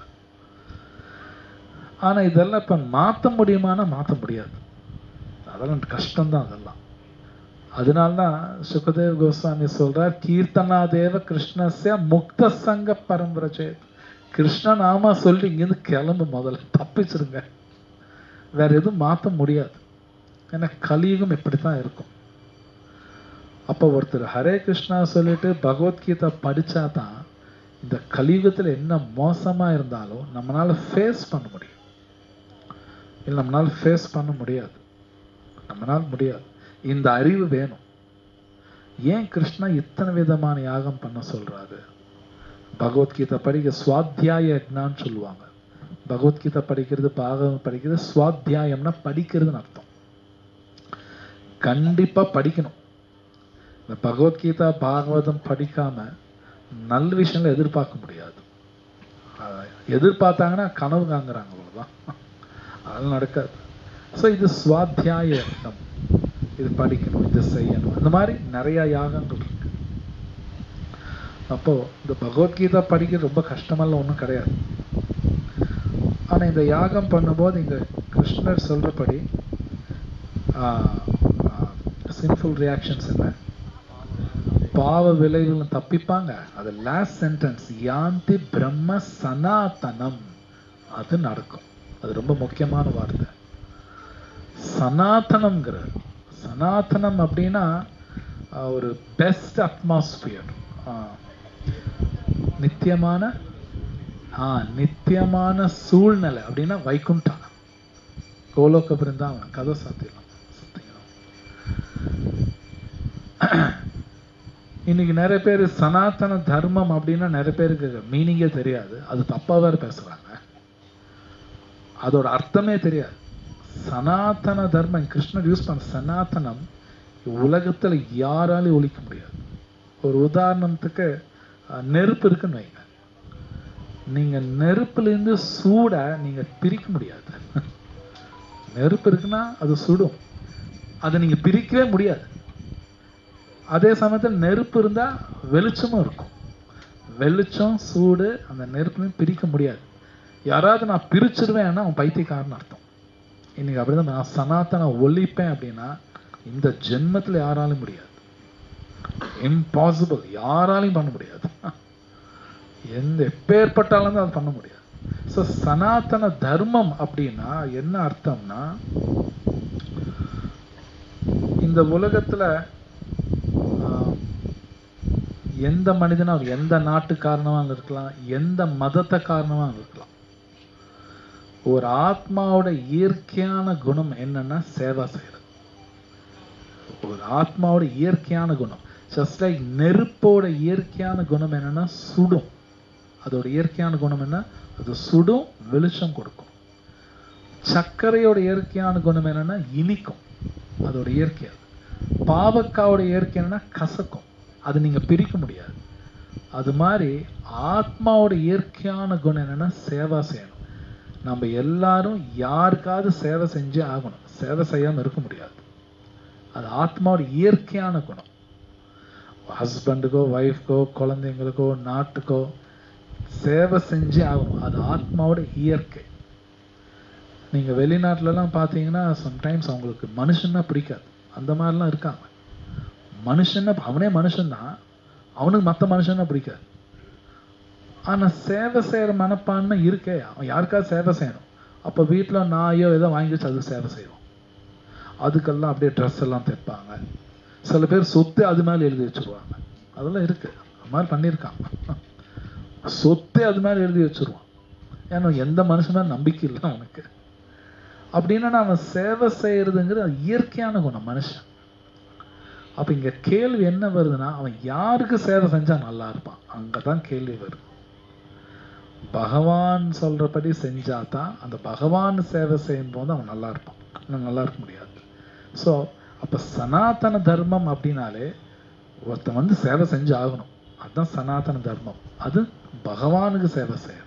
ஆனா இதெல்லாம் இப்ப மாத்த முடியுமானா மாத்த முடியாது அதெல்லாம் கஷ்டம்தான் அதெல்லாம் அதனால்தான் சுகதேவ் கோஸ்வாமி சொல்றார் கீர்த்தனா தேவ கிருஷ்ணஸ்ய முக்த சங்க பரம்பரை கிருஷ்ண நாமா சொல்லி இங்கிருந்து கிளம்பு முதல்ல தப்பிச்சிருங்க வேற எதுவும் மாத்த முடியாது ஏன்னா கலியுகம் இப்படித்தான் இருக்கும் அப்ப ஒருத்தர் ஹரே கிருஷ்ணா சொல்லிட்டு பகவத்கீதை படிச்சாதான் இந்த கலியுகத்துல என்ன மோசமா இருந்தாலும் நம்மளால ஃபேஸ் பண்ண முடியும் இல்லை நம்மளால ஃபேஸ் பண்ண முடியாது நம்மளால முடியாது இந்த அறிவு வேணும் ஏன் கிருஷ்ணா இத்தனை விதமான யாகம் பண்ண சொல்றாரு பகவத்கீதை படிக்க சுவாத்தியாய யக்னான்னு சொல்லுவாங்க பகவத்கீதை படிக்கிறது பாகவம் படிக்கிறது சுவாத்தியாயம்னா படிக்கிறதுன்னு அர்த்தம் கண்டிப்பா படிக்கணும் இந்த பகவத்கீதா பாகவதம் படிக்காம நல்ல விஷயங்களை எதிர்பார்க்க முடியாது அஹ் எதிர்பார்த்தாங்கன்னா கனவு காங்குறாங்க அவ்வளவுதான் அதெல்லாம் நடக்காது ஸோ இது சுவாத்தியாய யக்னம் இது படிக்கணும் இது செய்யணும் இந்த மாதிரி நிறைய யாகங்கள் இருக்கு அப்போ இந்த பகவத்கீதா படிக்கிறது ரொம்ப கஷ்டமெல்லாம் ஒன்றும் கிடையாது ஆனா இந்த யாகம் பண்ணும்போது இங்க கிருஷ்ணர் சொல்றபடி சின்ஃபுல் ரியாக்ஷன்ஸ் என்ன பாவ விளைவுகளும் தப்பிப்பாங்க அது லாஸ்ட் சென்டென்ஸ் யாந்தி பிரம்ம சனாதனம் அது நடக்கும் அது ரொம்ப முக்கியமான வார்த்தை சனாதனம்ங்கிறது சனாதனம் அப்படின்னா ஆஹ், ஒரு பெஸ்ட் அட்மாஸ்பியர் நித்தியமான ஆ நித்தியமான சூழ்நிலை அப்படின்னா வைகுண்டா கோலோக பிருந்தாவனம் கதை சாத்திடலாம் சத்தியம் இன்னைக்கு நிறைய பேர் சனாதன தர்மம் அப்படின்னா நிறைய பேருக்கு மீனிங்கே தெரியாது அது தப்பா வேற பேசுறாங்க அதோட அர்த்தமே தெரியாது சனாதன தர்மம் கிருஷ்ணர் யூஸ் பண்ண சனாதனம் உலகத்துல யாராலையும் ஒழிக்க முடியாது ஒரு உதாரணத்துக்கு அஹ், நெருப்பு இருக்குன்னு வைங்க நீங்க நெருப்புல இருந்து சூட நீங்க பிரிக்க முடியாது நெருப்பு இருக்குன்னா அது சுடும் அதை நீங்க பிரிக்கவே முடியாது அதே சமயத்தில் நெருப்பு இருந்தா வெளிச்சமும் இருக்கும் வெளிச்சம் சூடு அந்த நெருப்புலையும் பிரிக்க முடியாது யாராவது நான் பிரிச்சிருவேன்னா அவன் பைத்தியக்காரன்னு அர்த்தம் இன்னைக்கு அப்படிதான் நான் சனாத்தனை ஒழிப்பேன் அப்படின்னா இந்த ஜென்மத்துல யாராலும் முடியாது இம்பாசிபிள் யாராலையும் பண்ண முடியாது எந்த எப்பேற்பட்டாலும் அது பண்ண முடியாது ஸோ சனாதன தர்மம் அப்படின்னா என்ன அர்த்தம்னா இந்த உலகத்துல ஆஹ், எந்த மனிதனும் அவர் எந்த நாட்டுக்காரனமாக இருக்கலாம் எந்த மதத்தை காரணமாக இருக்கலாம் ஒரு ஆத்மாவோட இயற்கையான குணம் என்னன்னா சேவை செய்யறது ஒரு ஆத்மாவோட இயற்கையான குணம் ஜஸ்ட் லைக் நெருப்போட இயற்கையான குணம் என்னன்னா சுடும் அதோட இயற்கையான குணம் என்ன அது சுடும் வெளிச்சம் கொடுக்கும் சர்க்கரையோட இயற்கையான குணம் என்னன்னா இனிக்கும் அதோட இயற்கை அது பாவக்காவோட இயற்கை என்னன்னா கசக்கும் அது நீங்க பிரிக்க முடியாது அது மாதிரி ஆத்மாவோட இயற்கையான குணம் என்னன்னா சேவா செய்யணும் நம்ம எல்லாரும் யாருக்காவது சேவை செஞ்சே ஆகணும் சேவை செய்யாம இருக்க முடியாது அது ஆத்மாவோட இயற்கையான குணம் ஹஸ்பண்டுக்கோ ஒய்ஃப்க்கோ குழந்தைங்களுக்கோ நாட்டுக்கோ சேவை செஞ்சே ஆகணும் அது ஆத்மாவோட இயற்கை நீங்க வெளிநாட்டுலலாம் பார்த்தீங்கன்னா சம்டைம்ஸ் அவங்களுக்கு மனுஷன்னா பிடிக்காது அந்த மாதிரிலாம் இருக்காங்க மனுஷன்னா அவனே மனுஷன்தான் அவனுக்கு மற்ற மனுஷன்னா பிடிக்காது ஆனா சேவை செய்யற மனப்பான்மை இருக்கே அவன் யாருக்காவது சேவை செய்யணும் அப்ப வீட்டுல நாயோ ஏதோ வாங்கி வச்சு அது சேவை செய்வோம் அதுக்கெல்லாம் அப்படியே ட்ரெஸ் எல்லாம் தைப்பாங்க சில பேர் சொத்து அது மேல எழுதி வச்சிருவாங்க அதெல்லாம் இருக்கு அது மாதிரி பண்ணியிருக்காங்க சொத்தே அது மேல எழுதி வச்சிருவான் ஏன்னா எந்த மனுஷன் மேல நம்பிக்கை இல்லை அவனுக்கு அப்படின்னா அவன் சேவை செய்யறதுங்கிறது அது இயற்கையான குணம் மனுஷன் அப்ப இங்க கேள்வி என்ன வருதுன்னா அவன் யாருக்கு சேவை செஞ்சா நல்லா இருப்பான் அங்கதான் கேள்வி வருது பகவான் சொல்றபடி செஞ்சாதான் அந்த பகவான் சேவை செய்யும் போது அவன் நல்லா இருப்பான் அவன் நல்லா இருக்க முடியாது ஸோ அப்ப சனாதன தர்மம் அப்படின்னாலே ஒருத்தன் வந்து சேவை செஞ்சு ஆகணும் அதுதான் சனாதன தர்மம் அது பகவானுக்கு சேவை செய்யறது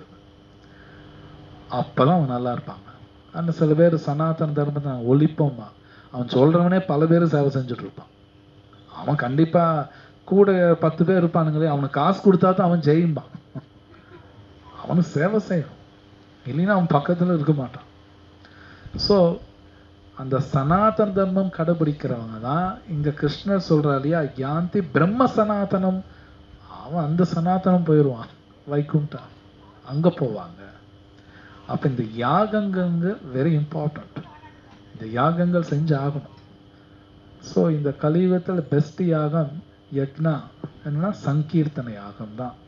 அப்பதான் அவன் நல்லா இருப்பாங்க ஆனா சில பேர் சனாதன தர்மத்தை நான் ஒழிப்போம்மா அவன் சொல்றவனே பல பேர் சேவை செஞ்சுட்டு இருப்பான் அவன் கண்டிப்பா கூட பத்து பேர் இருப்பானுங்களே அவனுக்கு காசு கொடுத்தா தான் அவன் ஜெயிம்பான் அவனுக்கு சேவை செய்யணும் இல்லைன்னா அவன் பக்கத்துல இருக்க மாட்டான் ஸோ அந்த சனாதன தர்மம் கடைபிடிக்கிறவங்க தான் இங்க கிருஷ்ணர் சொல்றார் இல்லையா யாந்தி பிரம்ம சனாதனம் அவன் அந்த சனாதனம் போயிடுவான் வைகுண்டா அங்க போவாங்க அப்ப இந்த யாகங்கங்க வெரி இம்பார்ட்டன்ட் இந்த யாகங்கள் செஞ்சு ஆகணும் ஸோ இந்த கலியுகத்துல பெஸ்ட் யாகம் யக்னா என்னன்னா சங்கீர்த்தன யாகம் தான்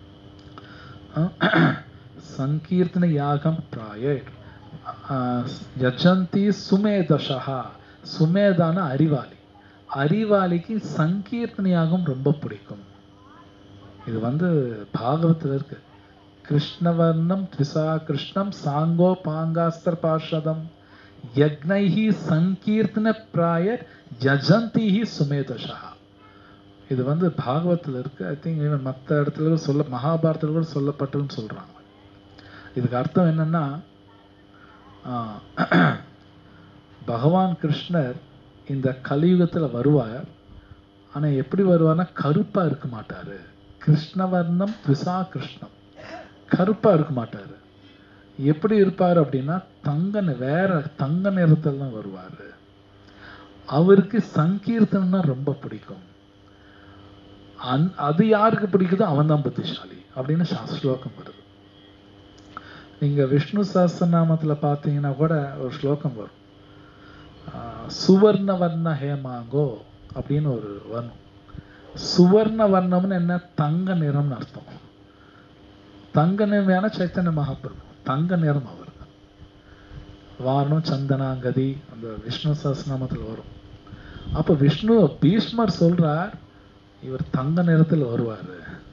சங்கீர்த்தன யாகம் பிராயர் யஜந்தி சுமேதஷா சுமேதான அறிவாளி அறிவாளிக்கு சங்கீர்த்தன யாகம் ரொம்ப பிடிக்கும் இது வந்து பாகவத்துல இருக்கு கிருஷ்ணவர்ணம் த்விசா கிருஷ்ணம் சாங்கோ பாங்காஸ்திர பார்ஷதம் யக்னைஹி சங்கீர்த்தன பிராய யஜந்திஹி சுமேதஷா இது வந்து பாகவத்துல இருக்கு ஐ திங்க் ஈவன் மற்ற இடத்துல கூட சொல்ல மகாபாரதத்துல கூட சொல்லப்பட்டுன்னு சொல்றாங்க இதுக்கு அர்த்தம் என்னன்னா ஆஹ், பகவான் கிருஷ்ணர் இந்த கலியுகத்துல வருவார் ஆனா எப்படி வருவார்னா கருப்பா இருக்க மாட்டாரு கிருஷ்ணவர்ணம் த்விசா கிருஷ்ணம் கருப்பா இருக்க மாட்டாரு எப்படி இருப்பார் அப்படின்னா தங்க நி- வேற தங்க நிறத்தில் தான் வருவார் அவருக்கு சங்கீர்த்தனம்னா ரொம்ப பிடிக்கும் அந் அது யாருக்கு பிடிக்குதோ அவன் தான் புத்திசாலி அப்படின்னு சா- ஸ்லோகம் வருது நீங்க விஷ்ணு சஹஸ்ரநாமத்துல பார்த்தீங்கன்னா கூட ஒரு ஸ்லோகம் வரும் ஆஹ் சுவர்ண வர்ண ஹேமாங்கோ அப்படின்னு ஒரு வர்ணம் சுவர்ண வர்ணம்னு என்ன தங்க நிறம்னு அர்த்தம் தங்க நிறமான சைத்தன்ய மகாபிரபு தங்க நிறம் அவர் வாரணம் சந்தனாங்கதி அந்த விஷ்ணு சஹஸ்ரநாமத்தில் வரும் அப்போ விஷ்ணு பீஷ்மர் சொல்றார் இவர் தங்க நிறத்தில் வருவார்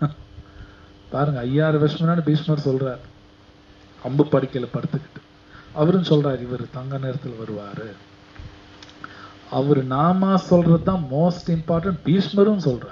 பாருங்க ஐயாயிரம் வருஷம் முன்னாடி பீஷ்மர் சொல்றார் அம்பு படுக்கையில் படுத்துக்கிட்டு அவரும் சொல்றார் இவர் தங்க நிறத்தில் வருவாரு அவர் நாமா சொல்றது தான் மோஸ்ட் இம்பார்ட்டன்ட் பீஷ்மரும் சொல்றார்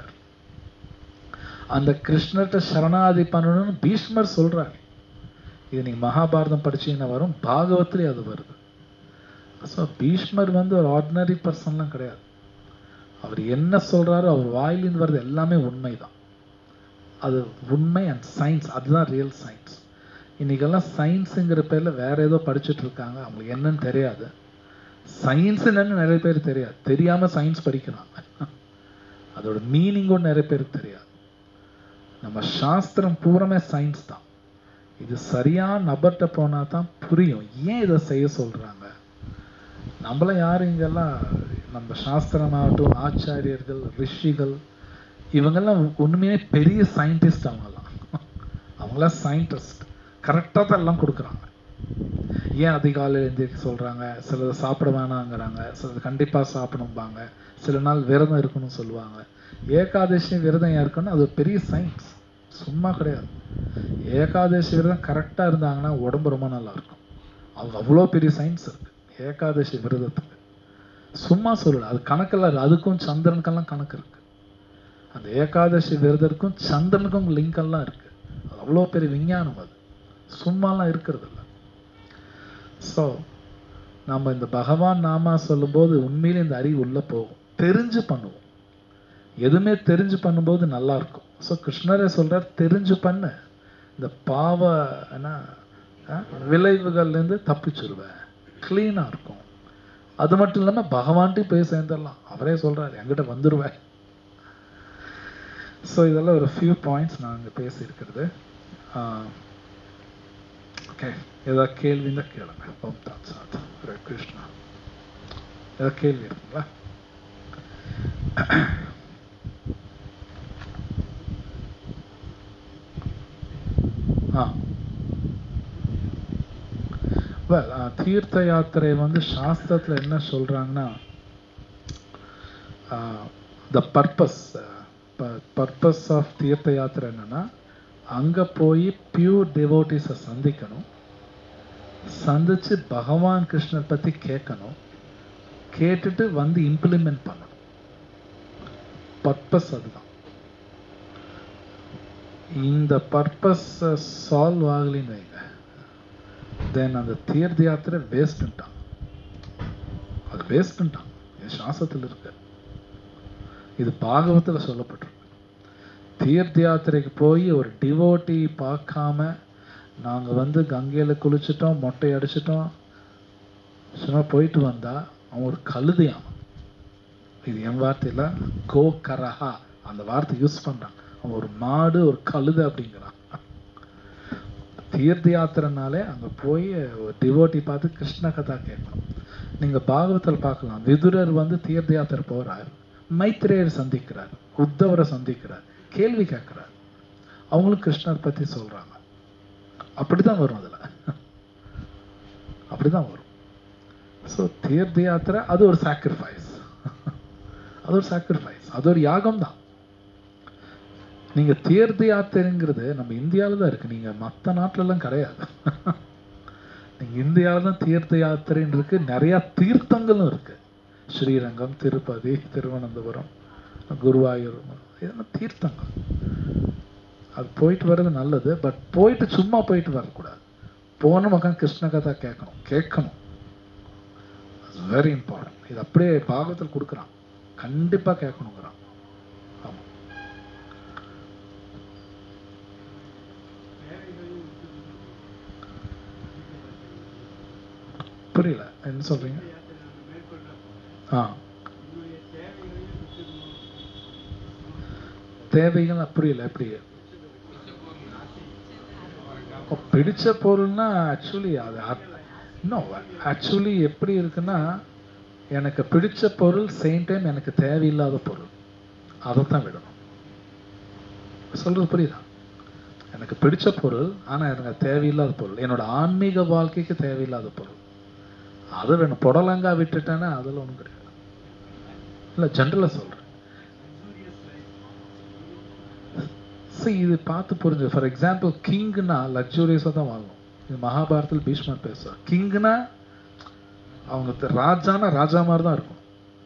அந்த கிருஷ்ணர்கிட்ட சரணாதி பண்ணணும்னு பீஷ்மர் சொல்றார் இது நீங்க மகாபாரதம் படிச்சீங்கன்னா வரும் பாகவத்திலே அது வருது ஸோ பீஷ்மர் வந்து ஒரு ஆர்டினரி பர்சன்லாம் கிடையாது அவர் என்ன சொல்றாரோ அவர் வாயிலிருந்து வர்றது எல்லாமே உண்மைதான் அது உண்மை அண்ட் சயின்ஸ் அதுதான் ரியல் சயின்ஸ் இன்னைக்கெல்லாம் சயின்ஸுங்கிற பேர்ல வேற ஏதோ படிச்சுட்டு இருக்காங்க அவங்களுக்கு என்னன்னு தெரியாது சயின்ஸ் என்னன்னு நிறைய பேர் தெரியாது தெரியாம சயின்ஸ் படிக்கிறாங்க அதோட மீனிங்கும் நிறைய பேருக்கு தெரியாது நம்ம சாஸ்திரம் பூரமே சயின்ஸ் தான் இது சரியான நபர்கிட்ட போனா தான் புரியும் ஏன் இதை செய்ய சொல்றாங்க நம்மள யாரும் இங்கெல்லாம் நம்ம சாஸ்திரமாகட்டும் ஆச்சாரியர்கள் ரிஷிகள் இவங்கெல்லாம் உண்மையே பெரிய சயின்டிஸ்ட் அவங்கெல்லாம் அவங்களாம் சயின்டிஸ்ட் கரெக்டாக தான் எல்லாம் கொடுக்குறாங்க ஏன் அதிகாலையில் எழுந்திரிக்க சொல்றாங்க சிலது சாப்பிட வேணாங்கிறாங்க சிலது கண்டிப்பா சாப்பிடணும்பாங்க சில நாள் விரதம் இருக்கணும்னு சொல்லுவாங்க ஏகாதசி விரதம் ஏன் இருக்கணும் அது ஒரு பெரிய சயின்ஸ் சும்மா கிடையாது ஏகாதசி விரதம் கரெக்டா இருந்தாங்கன்னா உடம்பு ரொம்ப நல்லா இருக்கும் அவங்க அவ்வளோ பெரிய சயின்ஸ் இருக்கு ஏகாதசி விரதத்துக்கு சும்மா சொல்லல அது கணக்கெல்லாம் இருக்கு. அதுக்கும் சந்திரனுக்கெல்லாம் கணக்கு இருக்கு அந்த ஏகாதசி விரதத்துக்கும் சந்திரனுக்கும் லிங்க் எல்லாம் இருக்கு அது அவ்வளோ பெரிய விஞ்ஞானம் அது சும்மாலாம் இருக்கிறது இல்ல ஸோ நம்ம இந்த பகவான் நாமா சொல்லும்போது உண்மையிலே இந்த அறிவு உள்ள போகும் தெரிஞ்சு பண்ணுவோம் எதுவுமே தெரிஞ்சு பண்ணும்போது நல்லா இருக்கும் ஸோ கிருஷ்ணரே சொல்றார் தெரிஞ்சு பண்ணு இந்த பாவ என்ன அஹ், விளைவுகள்லேருந்து தப்பிச்சிருவேன் க்ளீனாக இருக்கும் அது மட்டும் இல்லாமல் பகவான்கிட்ட போய் சேர்ந்துடலாம் அவரே சொல்றார் என்கிட்ட வந்துடுவேன் ஸோ இதெல்லாம் ஒரு ஃபியூ பாயிண்ட்ஸ் நான் இங்கே பேசியிருக்கிறது ஓகே ஏதாவது கேள்வி இருந்தால் கேளுங்க ஓம் தாத் சாத் ஹரே கிருஷ்ணா ஏதாவது கேள்வி இருக்குங்களா ஆ வெல் தீர்த்த யாத்திரை வந்து சாஸ்திரத்தில் என்ன சொல்றாங்கன்னா த பர்பஸ் பர்பஸ் ஆஃப் தீர்த்த யாத்திரை என்னன்னா அங்க போய் பியூர் டிவோட்டிஸை சந்திக்கணும் சந்திச்சு பகவான் கிருஷ்ணர் பத்தி கேட்கணும் கேட்டுட்டு வந்து இம்ப்ளிமெண்ட் பண்ணணும் பர்பஸ் அதுதான் இந்த பர்பஸ் சால்வ் ஆகலின்னு வைங்க தென் அந்த தீர்த்த யாத்திரை வேஸ்ட்ட்டான் அது வேஸ்ட்ட்டான் இது சாஸ்திரத்தில் இருக்கு இது பாகவத்துல சொல்லப்பட்டிருக்கு தீர்த்த யாத்திரைக்கு போய் ஒரு டிவோட்டி பார்க்காம நாங்க வந்து கங்கையில குளிச்சிட்டோம் மொட்டை அடிச்சிட்டோம் சும்மா போயிட்டு வந்தா அவன் ஒரு கழுதையான் இது என் வார்த்தையில கோ கரஹா அந்த வார்த்தை யூஸ் பண்றான் அவன் ஒரு மாடு ஒரு கழுதை அப்படிங்கிறான் தீர்த்த யாத்திரைனாலே அங்க போய் ஒரு டிவோட்டி பார்த்து கிருஷ்ண கதா கேட்கணும் நீங்க பாகவத்தில் பார்க்கலாம் விதுரர் வந்து தீர்த்த யாத்திரை போறார் மைத்ரேயர் சந்திக்கிறார் உத்தவரை சந்திக்கிறார் கேள்வி கேட்கிறார் அவங்களும் கிருஷ்ணர் பத்தி சொல்றாங்க அப்படிதான் வரும் அதுல அப்படிதான் வரும் ஸோ தீர்த்த யாத்திரை அது ஒரு சாக்ரிஃபைஸ் அது ஒரு சாக்ரிஃபைஸ் அது ஒரு யாகம் தான் நீங்க தீர்த்த யாத்திரைங்கிறது நம்ம இந்தியாவில தான் இருக்கு நீங்க மற்ற நாட்டுல எல்லாம் கிடையாது நீங்க இந்தியாவில தான் தீர்த்த யாத்திரைன்னு இருக்கு நிறைய தீர்த்தங்களும் இருக்கு ஸ்ரீரங்கம் திருப்பதி திருவனந்தபுரம் குருவாயூர் இதெல்லாம் தீர்த்தங்கள் அது போயிட்டு வர்றது நல்லது பட் போயிட்டு சும்மா போயிட்டு வரக்கூடாது போன பக்கம் கிருஷ்ண கதா கேட்கணும் கேட்கணும் வெரி இம்பார்ட்டன்ட் இது அப்படியே பாகத்தில் கொடுக்குறான் கண்டிப்பா கேட்கணுங்கிறான் ஆமா புரியல என்ன சொல்றீங்க ஆ தேவைகள் புரியல எப்படி ஓ, பிடிச்ச பொருள்னா ஆக்சுவலி அது இன்னும் ஆக்சுவலி எப்படி இருக்குன்னா எனக்கு பிடிச்ச பொருள் சேம் டைம் எனக்கு தேவையில்லாத பொருள் அதை தான் விடணும் சொல்றது புரியுதா எனக்கு பிடிச்ச பொருள் ஆனா எனக்கு தேவையில்லாத பொருள் என்னோட ஆன்மீக வாழ்க்கைக்கு தேவையில்லாத பொருள் அது வேணும் புடலங்கா விட்டுட்டேன்னா அதில் ஒன்றும் கிடையாது இல்லை ஜென்ரலாக சொல்றேன் See, இது பார்த்து புரிஞ்சு ஃபார் எக்ஸாம்பிள் கிங்னா லக்ஸூரியஸாக தான் வாங்கணும் இது மகாபாரதத்தில் பீஷ்மர் பேசுவார் கிங்னா அவங்க த- ராஜானா ராஜா மாதிரி தான் இருக்கும்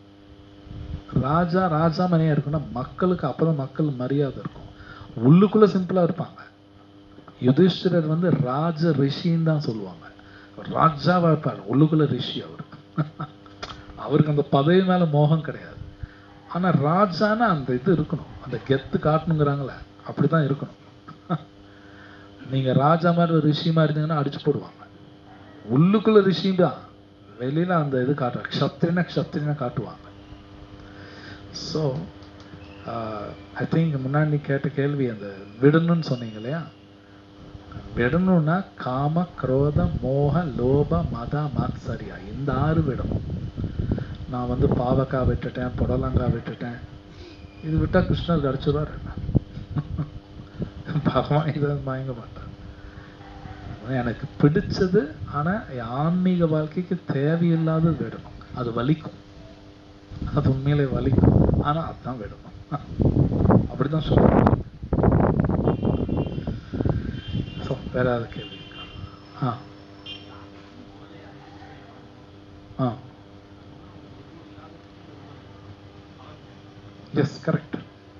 ராஜா ராஜா மனையா இருக்குன்னா மக்களுக்கு அப்பதான் மக்கள் மரியாதை இருக்கும் உள்ளுக்குள்ள சிம்பிளா இருப்பாங்க யுதிஷ்டிரர் வந்து ராஜ ரிஷின்னு தான் சொல்லுவாங்க அவர் ராஜாவா இருப்பார் உள்ளுக்குள்ள ரிஷி அவர் அவருக்கு அந்த பதவி மேல மோகம் கிடையாது ஆனா ராஜானா அந்த இது இருக்கணும் அந்த கெத்து காட்டணுங்கிறாங்களே அப்படிதான் இருக்கணும் நீங்க ராஜா மாதிரி ஒரு ரிஷி மாதிரி இருந்தீங்கன்னா அடிச்சு போடுவாங்க உள்ளுக்குள்ள ரிஷி தான் வெளியில அந்த இது காட்டுறாங்க க்ஷத்ரினா க்ஷத்ரினா காட்டுவாங்க ஸோ ஐ திங்க் முன்னாடி நீ கேட்ட கேள்வி அந்த விடணும்னு சொன்னீங்க இல்லையா விடணும்னா காம குரோத மோக லோப மத மாத்சரியா இந்த ஆறு விடணும் நான் வந்து பாவக்காய் விட்டுட்டேன் புடலங்காய் விட்டுட்டேன் இது விட்டா கிருஷ்ணர் கடிச்சுருவார் என்ன பகவான் இதை மயங்க மாட்டார் எனக்கு பிடிச்சது ஆனா என் ஆன்மீக வாழ்க்கைக்கு தேவையில்லாதது விடணும் அது வலிக்கும் அது உண்மையிலே வலிக்கும் ஆனா அதான் விடணும் அப்படிதான் சொல்லணும் ஸோ வேற ஏதாவது கேள்வி இருக்கா? ஆ ஆ எஸ் கரெக்ட்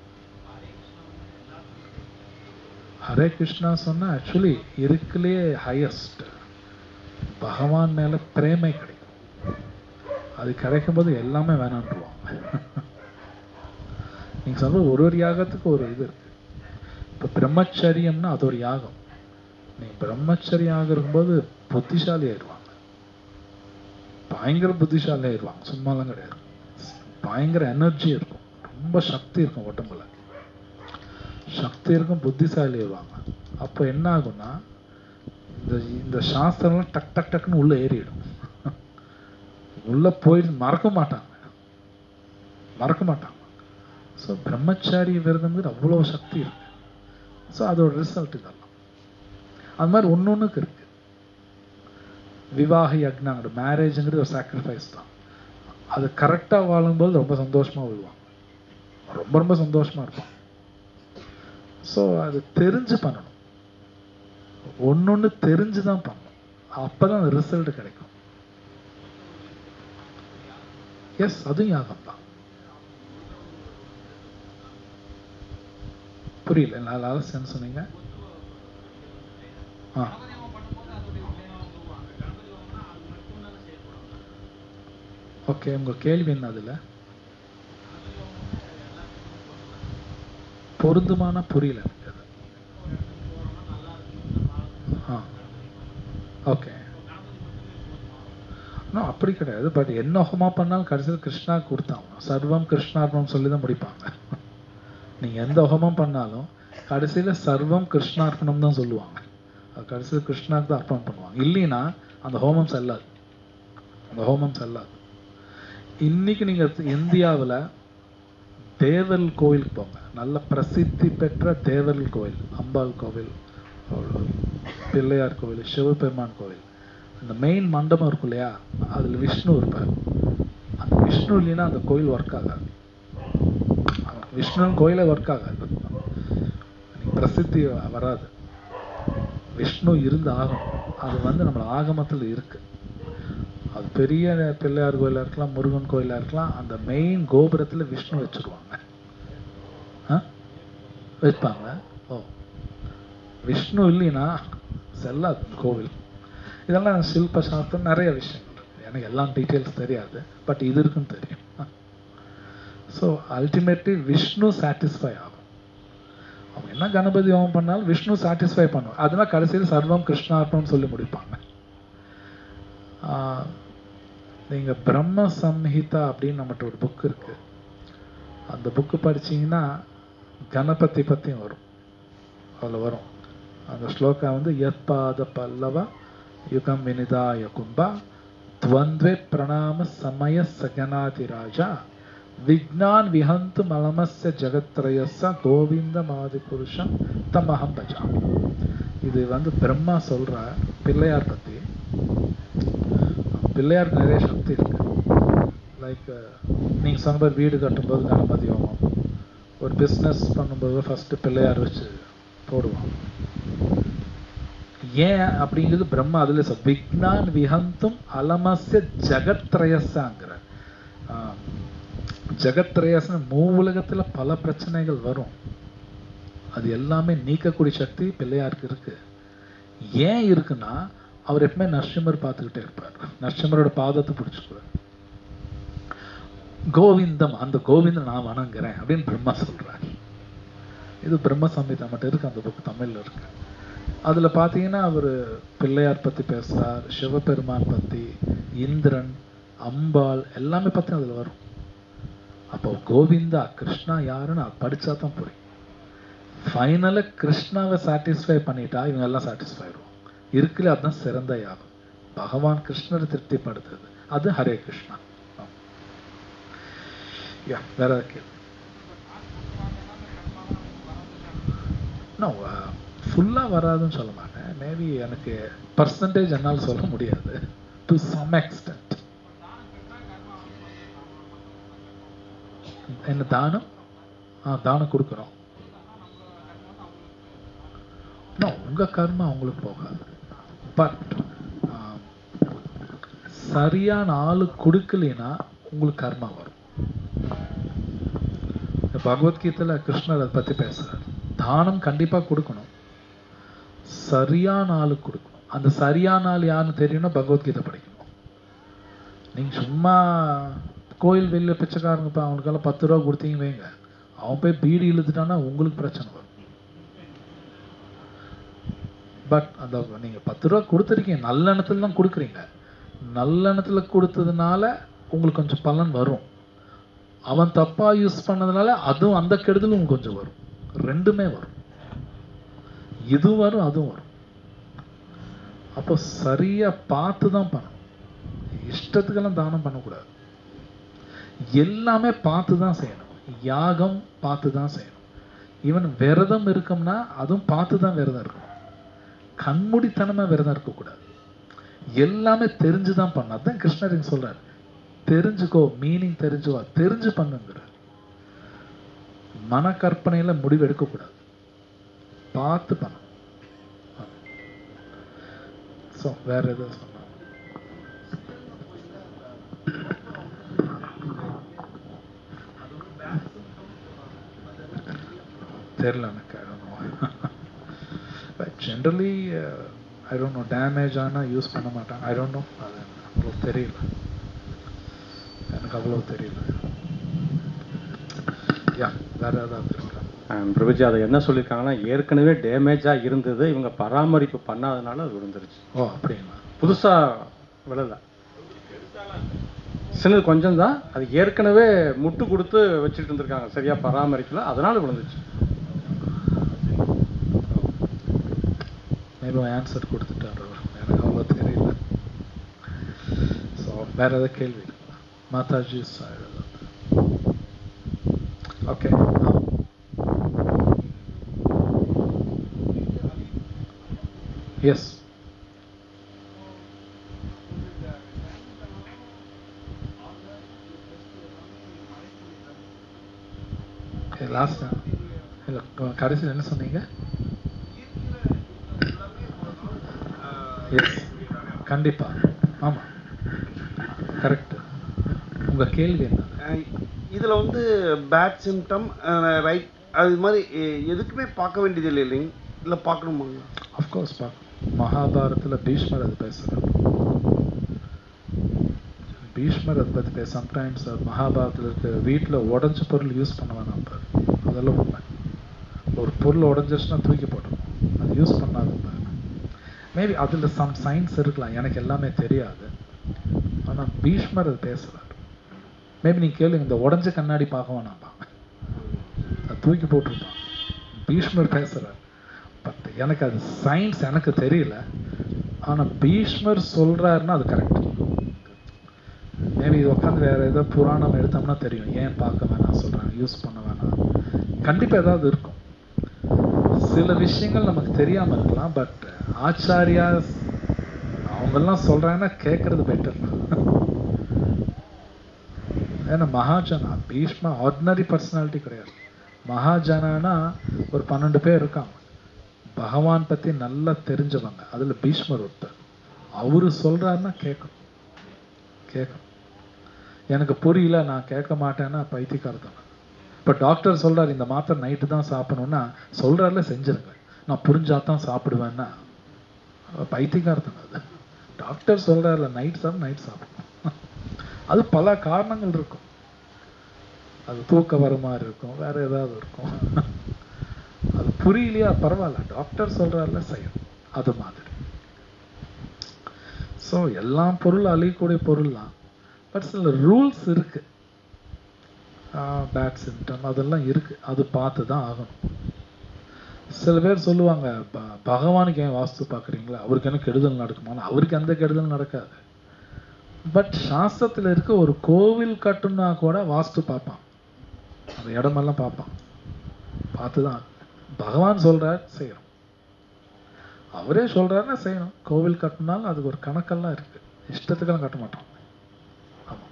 ஹரே கிருஷ்ணா சொன்னா ஆக்சுவலி இருக்குலயே ஹையஸ்ட் பகவான் மேல பிரேமை கிடைக்கும் அது கிடைக்கும் போது எல்லாமே வேணான்றுவாங்க நீங்க சொல்ற ஒரு ஒரு யாகத்துக்கு ஒரு இது இருக்கு இப்ப பிரம்மச்சரியம்னா அது ஒரு யாகம் நீங்க பிரம்மச்சரியாக இருக்கும்போது புத்திசாலி ஆயிடுவாங்க பயங்கர புத்திசாலி ஆயிடுவாங்க சும்மாலாம் கிடையாது பயங்கர எனர்ஜி இருக்கும் ரொம்ப சக்தி இருக்கும் உடம்புல சக்தி இருக்கும் புத்திசாலி ஆயிடுவாங்க அப்போ என்ன ஆகும்னா இந்த இந்த சாஸ்திரம்லாம் டக் டக் டக்குன்னு உள்ள ஏறிடும் உள்ள போய் மறக்க மாட்டாங்க மறக்க மாட்டாங்க ஸோ பிரம்மச்சாரி விரதம்ங்கிறது அவ்வளோ சக்தி இருக்கு ஸோ அதோட ரிசல்ட் இதெல்லாம் அது மாதிரி ஒன்று ஒன்றுக்கு இருக்கு விவாக யக்னாங்கிற மேரேஜுங்கிறது ஒரு சாக்ரிஃபைஸ் தான் அது கரெக்டாக வாழும்போது ரொம்ப சந்தோஷமா விழுவாங்க ரொம்ப ரொம்ப சந்தோஷமா இருப்பாங்க ஸோ அது தெரிஞ்சு பண்ணணும் ஒன்னொன்னு தெரிஞ்சு தான் பண்ணணும் அப்பதான் அந்த ரிசல்ட் கிடைக்கும் எஸ் அதுவும் யாகம் தான் புரியல நல்லா சென்ஸ் சொன்னீங்க ஆ ஓகே உங்க கேள்வி என்ன அதுல பொருந்துமான புரியல எனக்கு அது. ஆ ஓகே இன்னும் அப்படி கிடையாது பட் என்ன ஹோமா பண்ணாலும் கடைசியில் கிருஷ்ணா கொடுத்தான் சர்வம் கிருஷ்ணார்பணம் சொல்லி தான் முடிப்பாங்க நீங்க எந்த ஹோமம் பண்ணாலும் கடைசியில சர்வம் கிருஷ்ணார்ப்பணம் தான் சொல்லுவாங்க அது கடைசியில் கிருஷ்ணாக்கு தான் அர்ப்பணம் பண்ணுவாங்க இல்லைன்னா அந்த ஹோமம் செல்லாது அந்த ஹோமம் செல்லாது இன்னைக்கு நீங்க இந்தியாவுல தேவல் கோயிலுக்கு போங்க நல்ல பிரசித்தி பெற்ற தேவல் கோயில் அம்பாள் கோவில் பிள்ளையார் கோவில் சிவபெருமான் கோவில் அந்த மெயின் மண்டபம் இருக்கும் இல்லையா அதுல விஷ்ணு இருப்பார் அந்த விஷ்ணு இல்லைன்னா அந்த கோயில் ஒர்க் ஆகாது விஷ்ணு கோயிலே ஒர்க் ஆகாது நீங்க பிரசித்தி வராது விஷ்ணு இருந்து ஆகணும் அது வந்து நம்ம ஆகமத்தில் இருக்கு அது பெரிய பிள்ளையார் கோயிலா இருக்கலாம் முருகன் கோயிலா இருக்கலாம் அந்த மெயின் கோபுரத்துல விஷ்ணு வச்சிருவாங்க ஆ? வைப்பாங்க ஓ விஷ்ணு இல்லைன்னா செல்லாது இந்த கோவில் இதெல்லாம் சில்ப சாஸ்திரம் நிறைய விஷயங்கள் இருக்கு எனக்கு எல்லாம் டீட்டெயில்ஸ் தெரியாது பட் இது இருக்குன்னு தெரியும் ஸோ அல்டிமேட்லி விஷ்ணு சாட்டிஸ்ஃபை ஆகும் அவங்க என்ன கணபதி ஹோமம் பண்ணாலும் விஷ்ணு சாட்டிஸ்ஃபை பண்ணுவாங்க அதனால கடைசியில் சர்வம் கிருஷ்ணார்ப்பணம் சொல்லி முடிப்பாங்க ஆஹ், நீங்க பிரம்ம சம்ஹிதா அப்படின்னு நம்மகிட்ட ஒரு புக் இருக்கு அந்த புக்கு படிச்சீங்கன்னா கணபதி பத்தியும் வரும் அதுல வரும் அந்த ஸ்லோகா வந்து யத்பாத பல்லவ யுகம் வினிதாய கும்பா துவந்த்வே பிரணாம சமய சகனாதிராஜா விக்னான் விஹந்து மலமஸ்ய ஜகத்ரயஸ்ஸ கோவிந்த மாதி புருஷம் தமஹம் பஜாமி இது வந்து பிரம்மா சொல்ற பிள்ளையார் பத்தி பிள்ளையாருக்கு நிறைய சக்தி இருக்கு லைக் நீங்க சொன்ன மாதிரி வீடு கட்டும்போது கணபதி ஹோமம் ஒரு பிஸ்னஸ் பண்ணும்போது ஃபர்ஸ்ட் பிள்ளையார் வச்சு போடுவோம் ஏன் அப்படிங்கிறது பிரம்மா அதுல சொல் விக்னான் விஹந்தும் அலமஸ்ய ஜகத்ரயசாங்கிற ஜகத்ரயசன மூ உலகத்துல பல பிரச்சனைகள் வரும் அது எல்லாமே நீக்கக்கூடிய சக்தி பிள்ளையாருக்கு இருக்கு ஏன் இருக்குன்னா அவர் எப்பவுமே நரசிம்மர் பார்த்துக்கிட்டே இருப்பார் நரசிம்மரோட பாதத்தை பிடிச்சுக்குவார் கோவிந்தம் அந்த கோவிந்தம் நான் வணங்குறேன் அப்படின்னு பிரம்மா சொல்றாரு இது பிரம்ம சம்ஹிதா மட்டும் இருக்கு அந்த புக் தமிழ்ல இருக்கு அதுல பாத்தீங்கன்னா அவர் பிள்ளையார் பத்தி பேசுறார் சிவபெருமான் பத்தி இந்திரன் அம்பாள் எல்லாமே பத்தி அதுல வரும் அப்போ கோவிந்தா கிருஷ்ணா யாருன்னு அது படிச்சா தான் புரியும் ஃபைனலா கிருஷ்ணாவை சாட்டிஸ்ஃபை பண்ணிட்டா இவங்க எல்லாம் சாட்டிஸ்ஃபை ஆயிடுவோம் இருக்குல்ல அதுதான் சிறந்த யாகம் பகவான் கிருஷ்ணரை திருப்திப்படுத்துறது அது ஹரே கிருஷ்ணா யா வேற ஏதாவது கேள்வி நோ ஃபுல்லாக வராதுன்னு சொல்ல மாட்டேன் மேபி எனக்கு பர்சன்டேஜ் என்னால் சொல்ல முடியாது டு சம் எக்ஸ்டென்ட் என்ன தானம் ஆ தானம் கொடுக்குறோம் நோ உங்க கர்மா உங்களுக்கு போகாது பட் சரியான ஆளு கொடுக்கலைன்னா உங்களுக்கு கர்மா வரும் இந்த பகவத்கீதையில கிருஷ்ணர் அதை பத்தி பேசுறாரு தானம் கண்டிப்பா கொடுக்கணும் சரியான ஆளுக்கு கொடுக்கணும் அந்த சரியான ஆள் யாருன்னு தெரியணும்னா பகவத்கீதை படிக்கணும் நீங்க சும்மா கோயில் வெளியில பிச்சைக்காரங்கப்பா அவனுக்கெல்லாம் பத்து ரூபா கொடுத்தீங்க வைங்க அவன் போய் பீடி இழுத்துட்டான்னா உங்களுக்கு பிரச்சனை வரும் பட் அந்த நீங்க பத்து ரூபா கொடுத்துருக்கீங்க நல்ல எண்ணத்துல தான் கொடுக்குறீங்க நல்ல எண்ணத்துல கொடுத்ததுனால உங்களுக்கு கொஞ்சம் பலன் வரும் அவன் தப்பா யூஸ் பண்ணதுனால அதுவும் அந்த கெடுதலும் கொஞ்சம் வரும் ரெண்டுமே வரும் இது வரும் அதுவும் வரும் அப்போ சரியா பார்த்து தான் பண்ணணும் இஷ்டத்துக்கெல்லாம் தானம் பண்ணக்கூடாது எல்லாமே பார்த்து தான் செய்யணும் யாகம் பார்த்து தான் செய்யணும் ஈவன் விரதம் இருக்கோம்னா அதுவும் பார்த்து தான் விரதம் இருக்கணும் கண்மூடித்தனமா விரதம் இருக்கக்கூடாது எல்லாமே தெரிஞ்சு தான் பண்ணணும் அதான் கிருஷ்ணர் இங்க சொல்றாரு தெரிஞ்சுக்கோ மீனிங் தெரிஞ்சுவா தெரிஞ்சு பண்ணுங்கிறார் மன கற்பனையில முடிவு எடுக்கக்கூடாது பார்த்து பண்ணணும் ஸோ வேற எதுவும் சொன்னா தெரியல எனக்கு but generally I don't know damage ஆனால் யூஸ் பண்ண மாட்டாங்க ஐ டோன்ட் நோ அது அவ்வளோ தெரியல எனக்கு அவ்வளோ தெரியல யா வேற ஏதாவது இருக்கா ஆஹ் பிரபுஜி அதை என்ன சொல்லியிருக்காங்கன்னா ஏற்கனவே டேமேஜாக இருந்தது இவங்க பராமரிப்பு பண்ணாதனால அது விழுந்துருச்சு ஓ அப்படிங்களா புதுசாக விழல சின்னது கொஞ்சம் தான் அது ஏற்கனவே முட்டு கொடுத்து வச்சுட்டு இருந்திருக்காங்க சரியா பராமரிக்கல அதனால விழுந்துச்சு மேலும் ஆன்சர் கொடுத்துட்டார் அவர் எனக்கு அவ்வளோ தெரியல ஸோ வேற ஏதாவது கேள்வி இருக்கா மாதாஜி ஓகே எஸ் லாஸ்ட் இல்லை கடைசியில் என்ன சொன்னீங்க எஸ் கண்டிப்பா ஆமா கரெக்ட் உங்க கேள்வி என்ன அஹ் இதுல வந்து பேட் சிம்டம் ரைட் அது மாதிரி எ- எதுக்குமே பார்க்க வேண்டியது இல்லை இல்லைங்க இல்லை பார்க்கணுமாங்க அஃப்கோர்ஸ் பார்க்கணும் மகாபாரத்துல பீஷ்மர் அது பேசுறாரு பீஷ்மர் அதை பத்தி பேச சம்டைம்ஸ் மகாபாரத்தில் இருக்க வீட்டுல உடஞ்ச பொருள் யூஸ் பண்ண வேணாம் பாரு அதெல்லாம் உண்மை ஒரு பொருள் உடஞ்சிருச்சுன்னா தூக்கி போடணும் அது யூஸ் பண்ணாத பாரு மேபி அதுல சம் சயின்ஸ் இருக்கலாம் எனக்கு எல்லாமே தெரியாது ஆனா பீஷ்மர் அது பேசுறாரு மேபி நீ கேளுங்க இந்த உடஞ்ச கண்ணாடி பார்க்க வேணாம்ப்பா அது தூக்கி போட்டிருப்பான் பீஷ்மர் பேசுறார் பட் எனக்கு அது சயின்ஸ் எனக்கு தெரியல ஆனா பீஷ்மர் சொல்றாருன்னா அது கரெக்ட் மேபி இது உட்காந்து வேற ஏதோ புராணம் எடுத்தோம்னா தெரியும் ஏன் பார்க்க வேணாம் சொல்றாங்க யூஸ் பண்ண வேணாம் கண்டிப்பா ஏதாவது இருக்கும் சில விஷயங்கள் நமக்கு தெரியாம இருக்கலாம் பட் ஆச்சாரியா அவங்கெல்லாம் சொல்றாங்கன்னா கேட்கறது பெட்டர் ஏன்னா மகாஜனா பீஷ்மா ஆர்டினரி பர்சனாலிட்டி கிடையாது மகாஜனானா ஒரு பன்னெண்டு பேர் இருக்காங்க பகவான் பத்தி நல்லா தெரிஞ்சவங்க அதுல பீஷ்மர் ஒருத்தர் அவரு சொல்றாருன்னா கேட்கணும் கேட்கணும் எனக்கு புரியல நான் கேட்க மாட்டேன்னா பைத்தியக்காரத்தனம் இப்ப டாக்டர் சொல்றாரு இந்த மாத்திரை நைட்டு தான் சாப்பிடணும்னா சொல்றாருல செஞ்சிருங்க நான் புரிஞ்சா தான் சாப்பிடுவேன்னா பைத்தியக்காரத்தனம் அது டாக்டர் சொல்றாருல நைட் சாப்பிட நைட் சாப்பிடணும் அது பல காரணங்கள் இருக்கும் அது தூக்க வர மாதிரி இருக்கும் வேற ஏதாவது இருக்கும் அது புரியலையா பரவாயில்ல டாக்டர் சொல்றாருல செய்யணும் அது மாதிரி ஸோ எல்லா பொருள் அழியக்கூடிய பொருள் தான் பட் சில ரூல்ஸ் இருக்கு பேட் சிம்டம் அதெல்லாம் இருக்கு அது பார்த்து தான் ஆகணும் சில பேர் சொல்லுவாங்க "ப- பகவானுக்கு ஏன் வாஸ்து பார்க்குறீங்களா அவருக்கு என்ன கெடுதல் நடக்குமா அவருக்கு எந்த கெடுதல் நடக்காது பட் சாஸ்திரத்துல இருக்க ஒரு கோவில் கட்டுனா கூட வாஸ்து பார்ப்பான் அந்த இடமெல்லாம் பார்ப்பான் பார்த்து தான் பகவான் சொல்றார் செய்யணும் அவரே சொல்றாருன்னா செய்யணும் கோவில் கட்டினாலும் அதுக்கு ஒரு கணக்கெல்லாம் இருக்கு இஷ்டத்துக்கெல்லாம் கட்ட மாட்டோம் ஆமா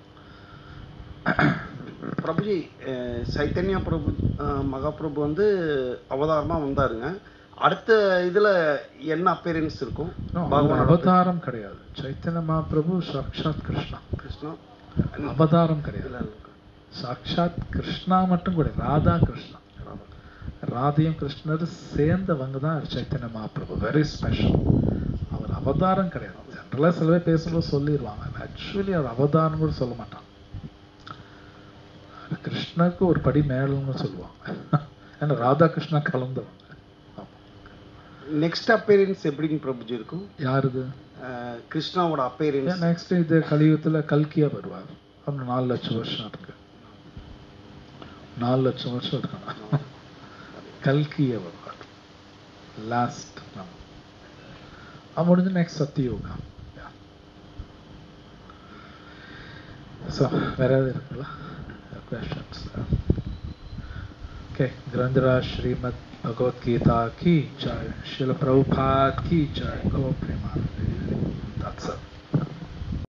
பிரபுஜி அஹ், சைத்தன்யா பிரபு அஹ், மகாபிரபு வந்து அவதாரமா வந்தாருங்க அடுத்த இதுல என்ன அப்பேரன்ஸ் இருக்கும் No, அவர் பகவானோட அவதாரம் கிடையாது சைத்தன்ய மகாபிரபு சாக்ஷாத் கிருஷ்ணா கிருஷ்ணா அவதாரம் கிடையாது இல்ல, இல்ல. சாக்ஷாத் கிருஷ்ணா மட்டும் கிடையாது ராதா கிருஷ்ணா ராதையும் கிருஷ்ணரும் சேர்ந்தவங்க தான் சைத்தன்ய மகாபிரபு வெரி ஸ்பெஷல் அவர் அவதாரம் கிடையாது ஜென்ரலாக சில பேர் பேசும்போது சொல்லிடுவாங்க ஆக்சுவலி அவர் அவதாரம் கூட சொல்ல மாட்டாங்க அவர் கிருஷ்ணருக்கு ஒரு படி மேலன்னு சொல்லுவாங்க ஏன்னா ராதா கிருஷ்ணா கலந்தவங்க ஆமா. நெக்ஸ்ட் அப்பேரன்ஸ் எப்படிங்க பிரபுஜி இருக்கும் யாருது அஹ், கிருஷ்ணாவோட அப்பேரன்ஸ் நெக்ஸ்ட் இது கலியுகத்துல கல்கியா வருவார் இன்னும் நாலு லட்சம் வருஷம் இருக்கு நாலு லட்சம் வருஷம் இருக்கு கல்கியா வருவார் லாஸ்ட் அது முடிஞ்சு நெக்ஸ்ட் சத்தியோகா ஸோ வேற ஏதாவது இருக்குல்ல கொஷன்ஸ் ஓகே ग्रंथराज श्रीमद भगवत गीता की जय शिल प्रभुपाद की जय गो प्रेमा That's it.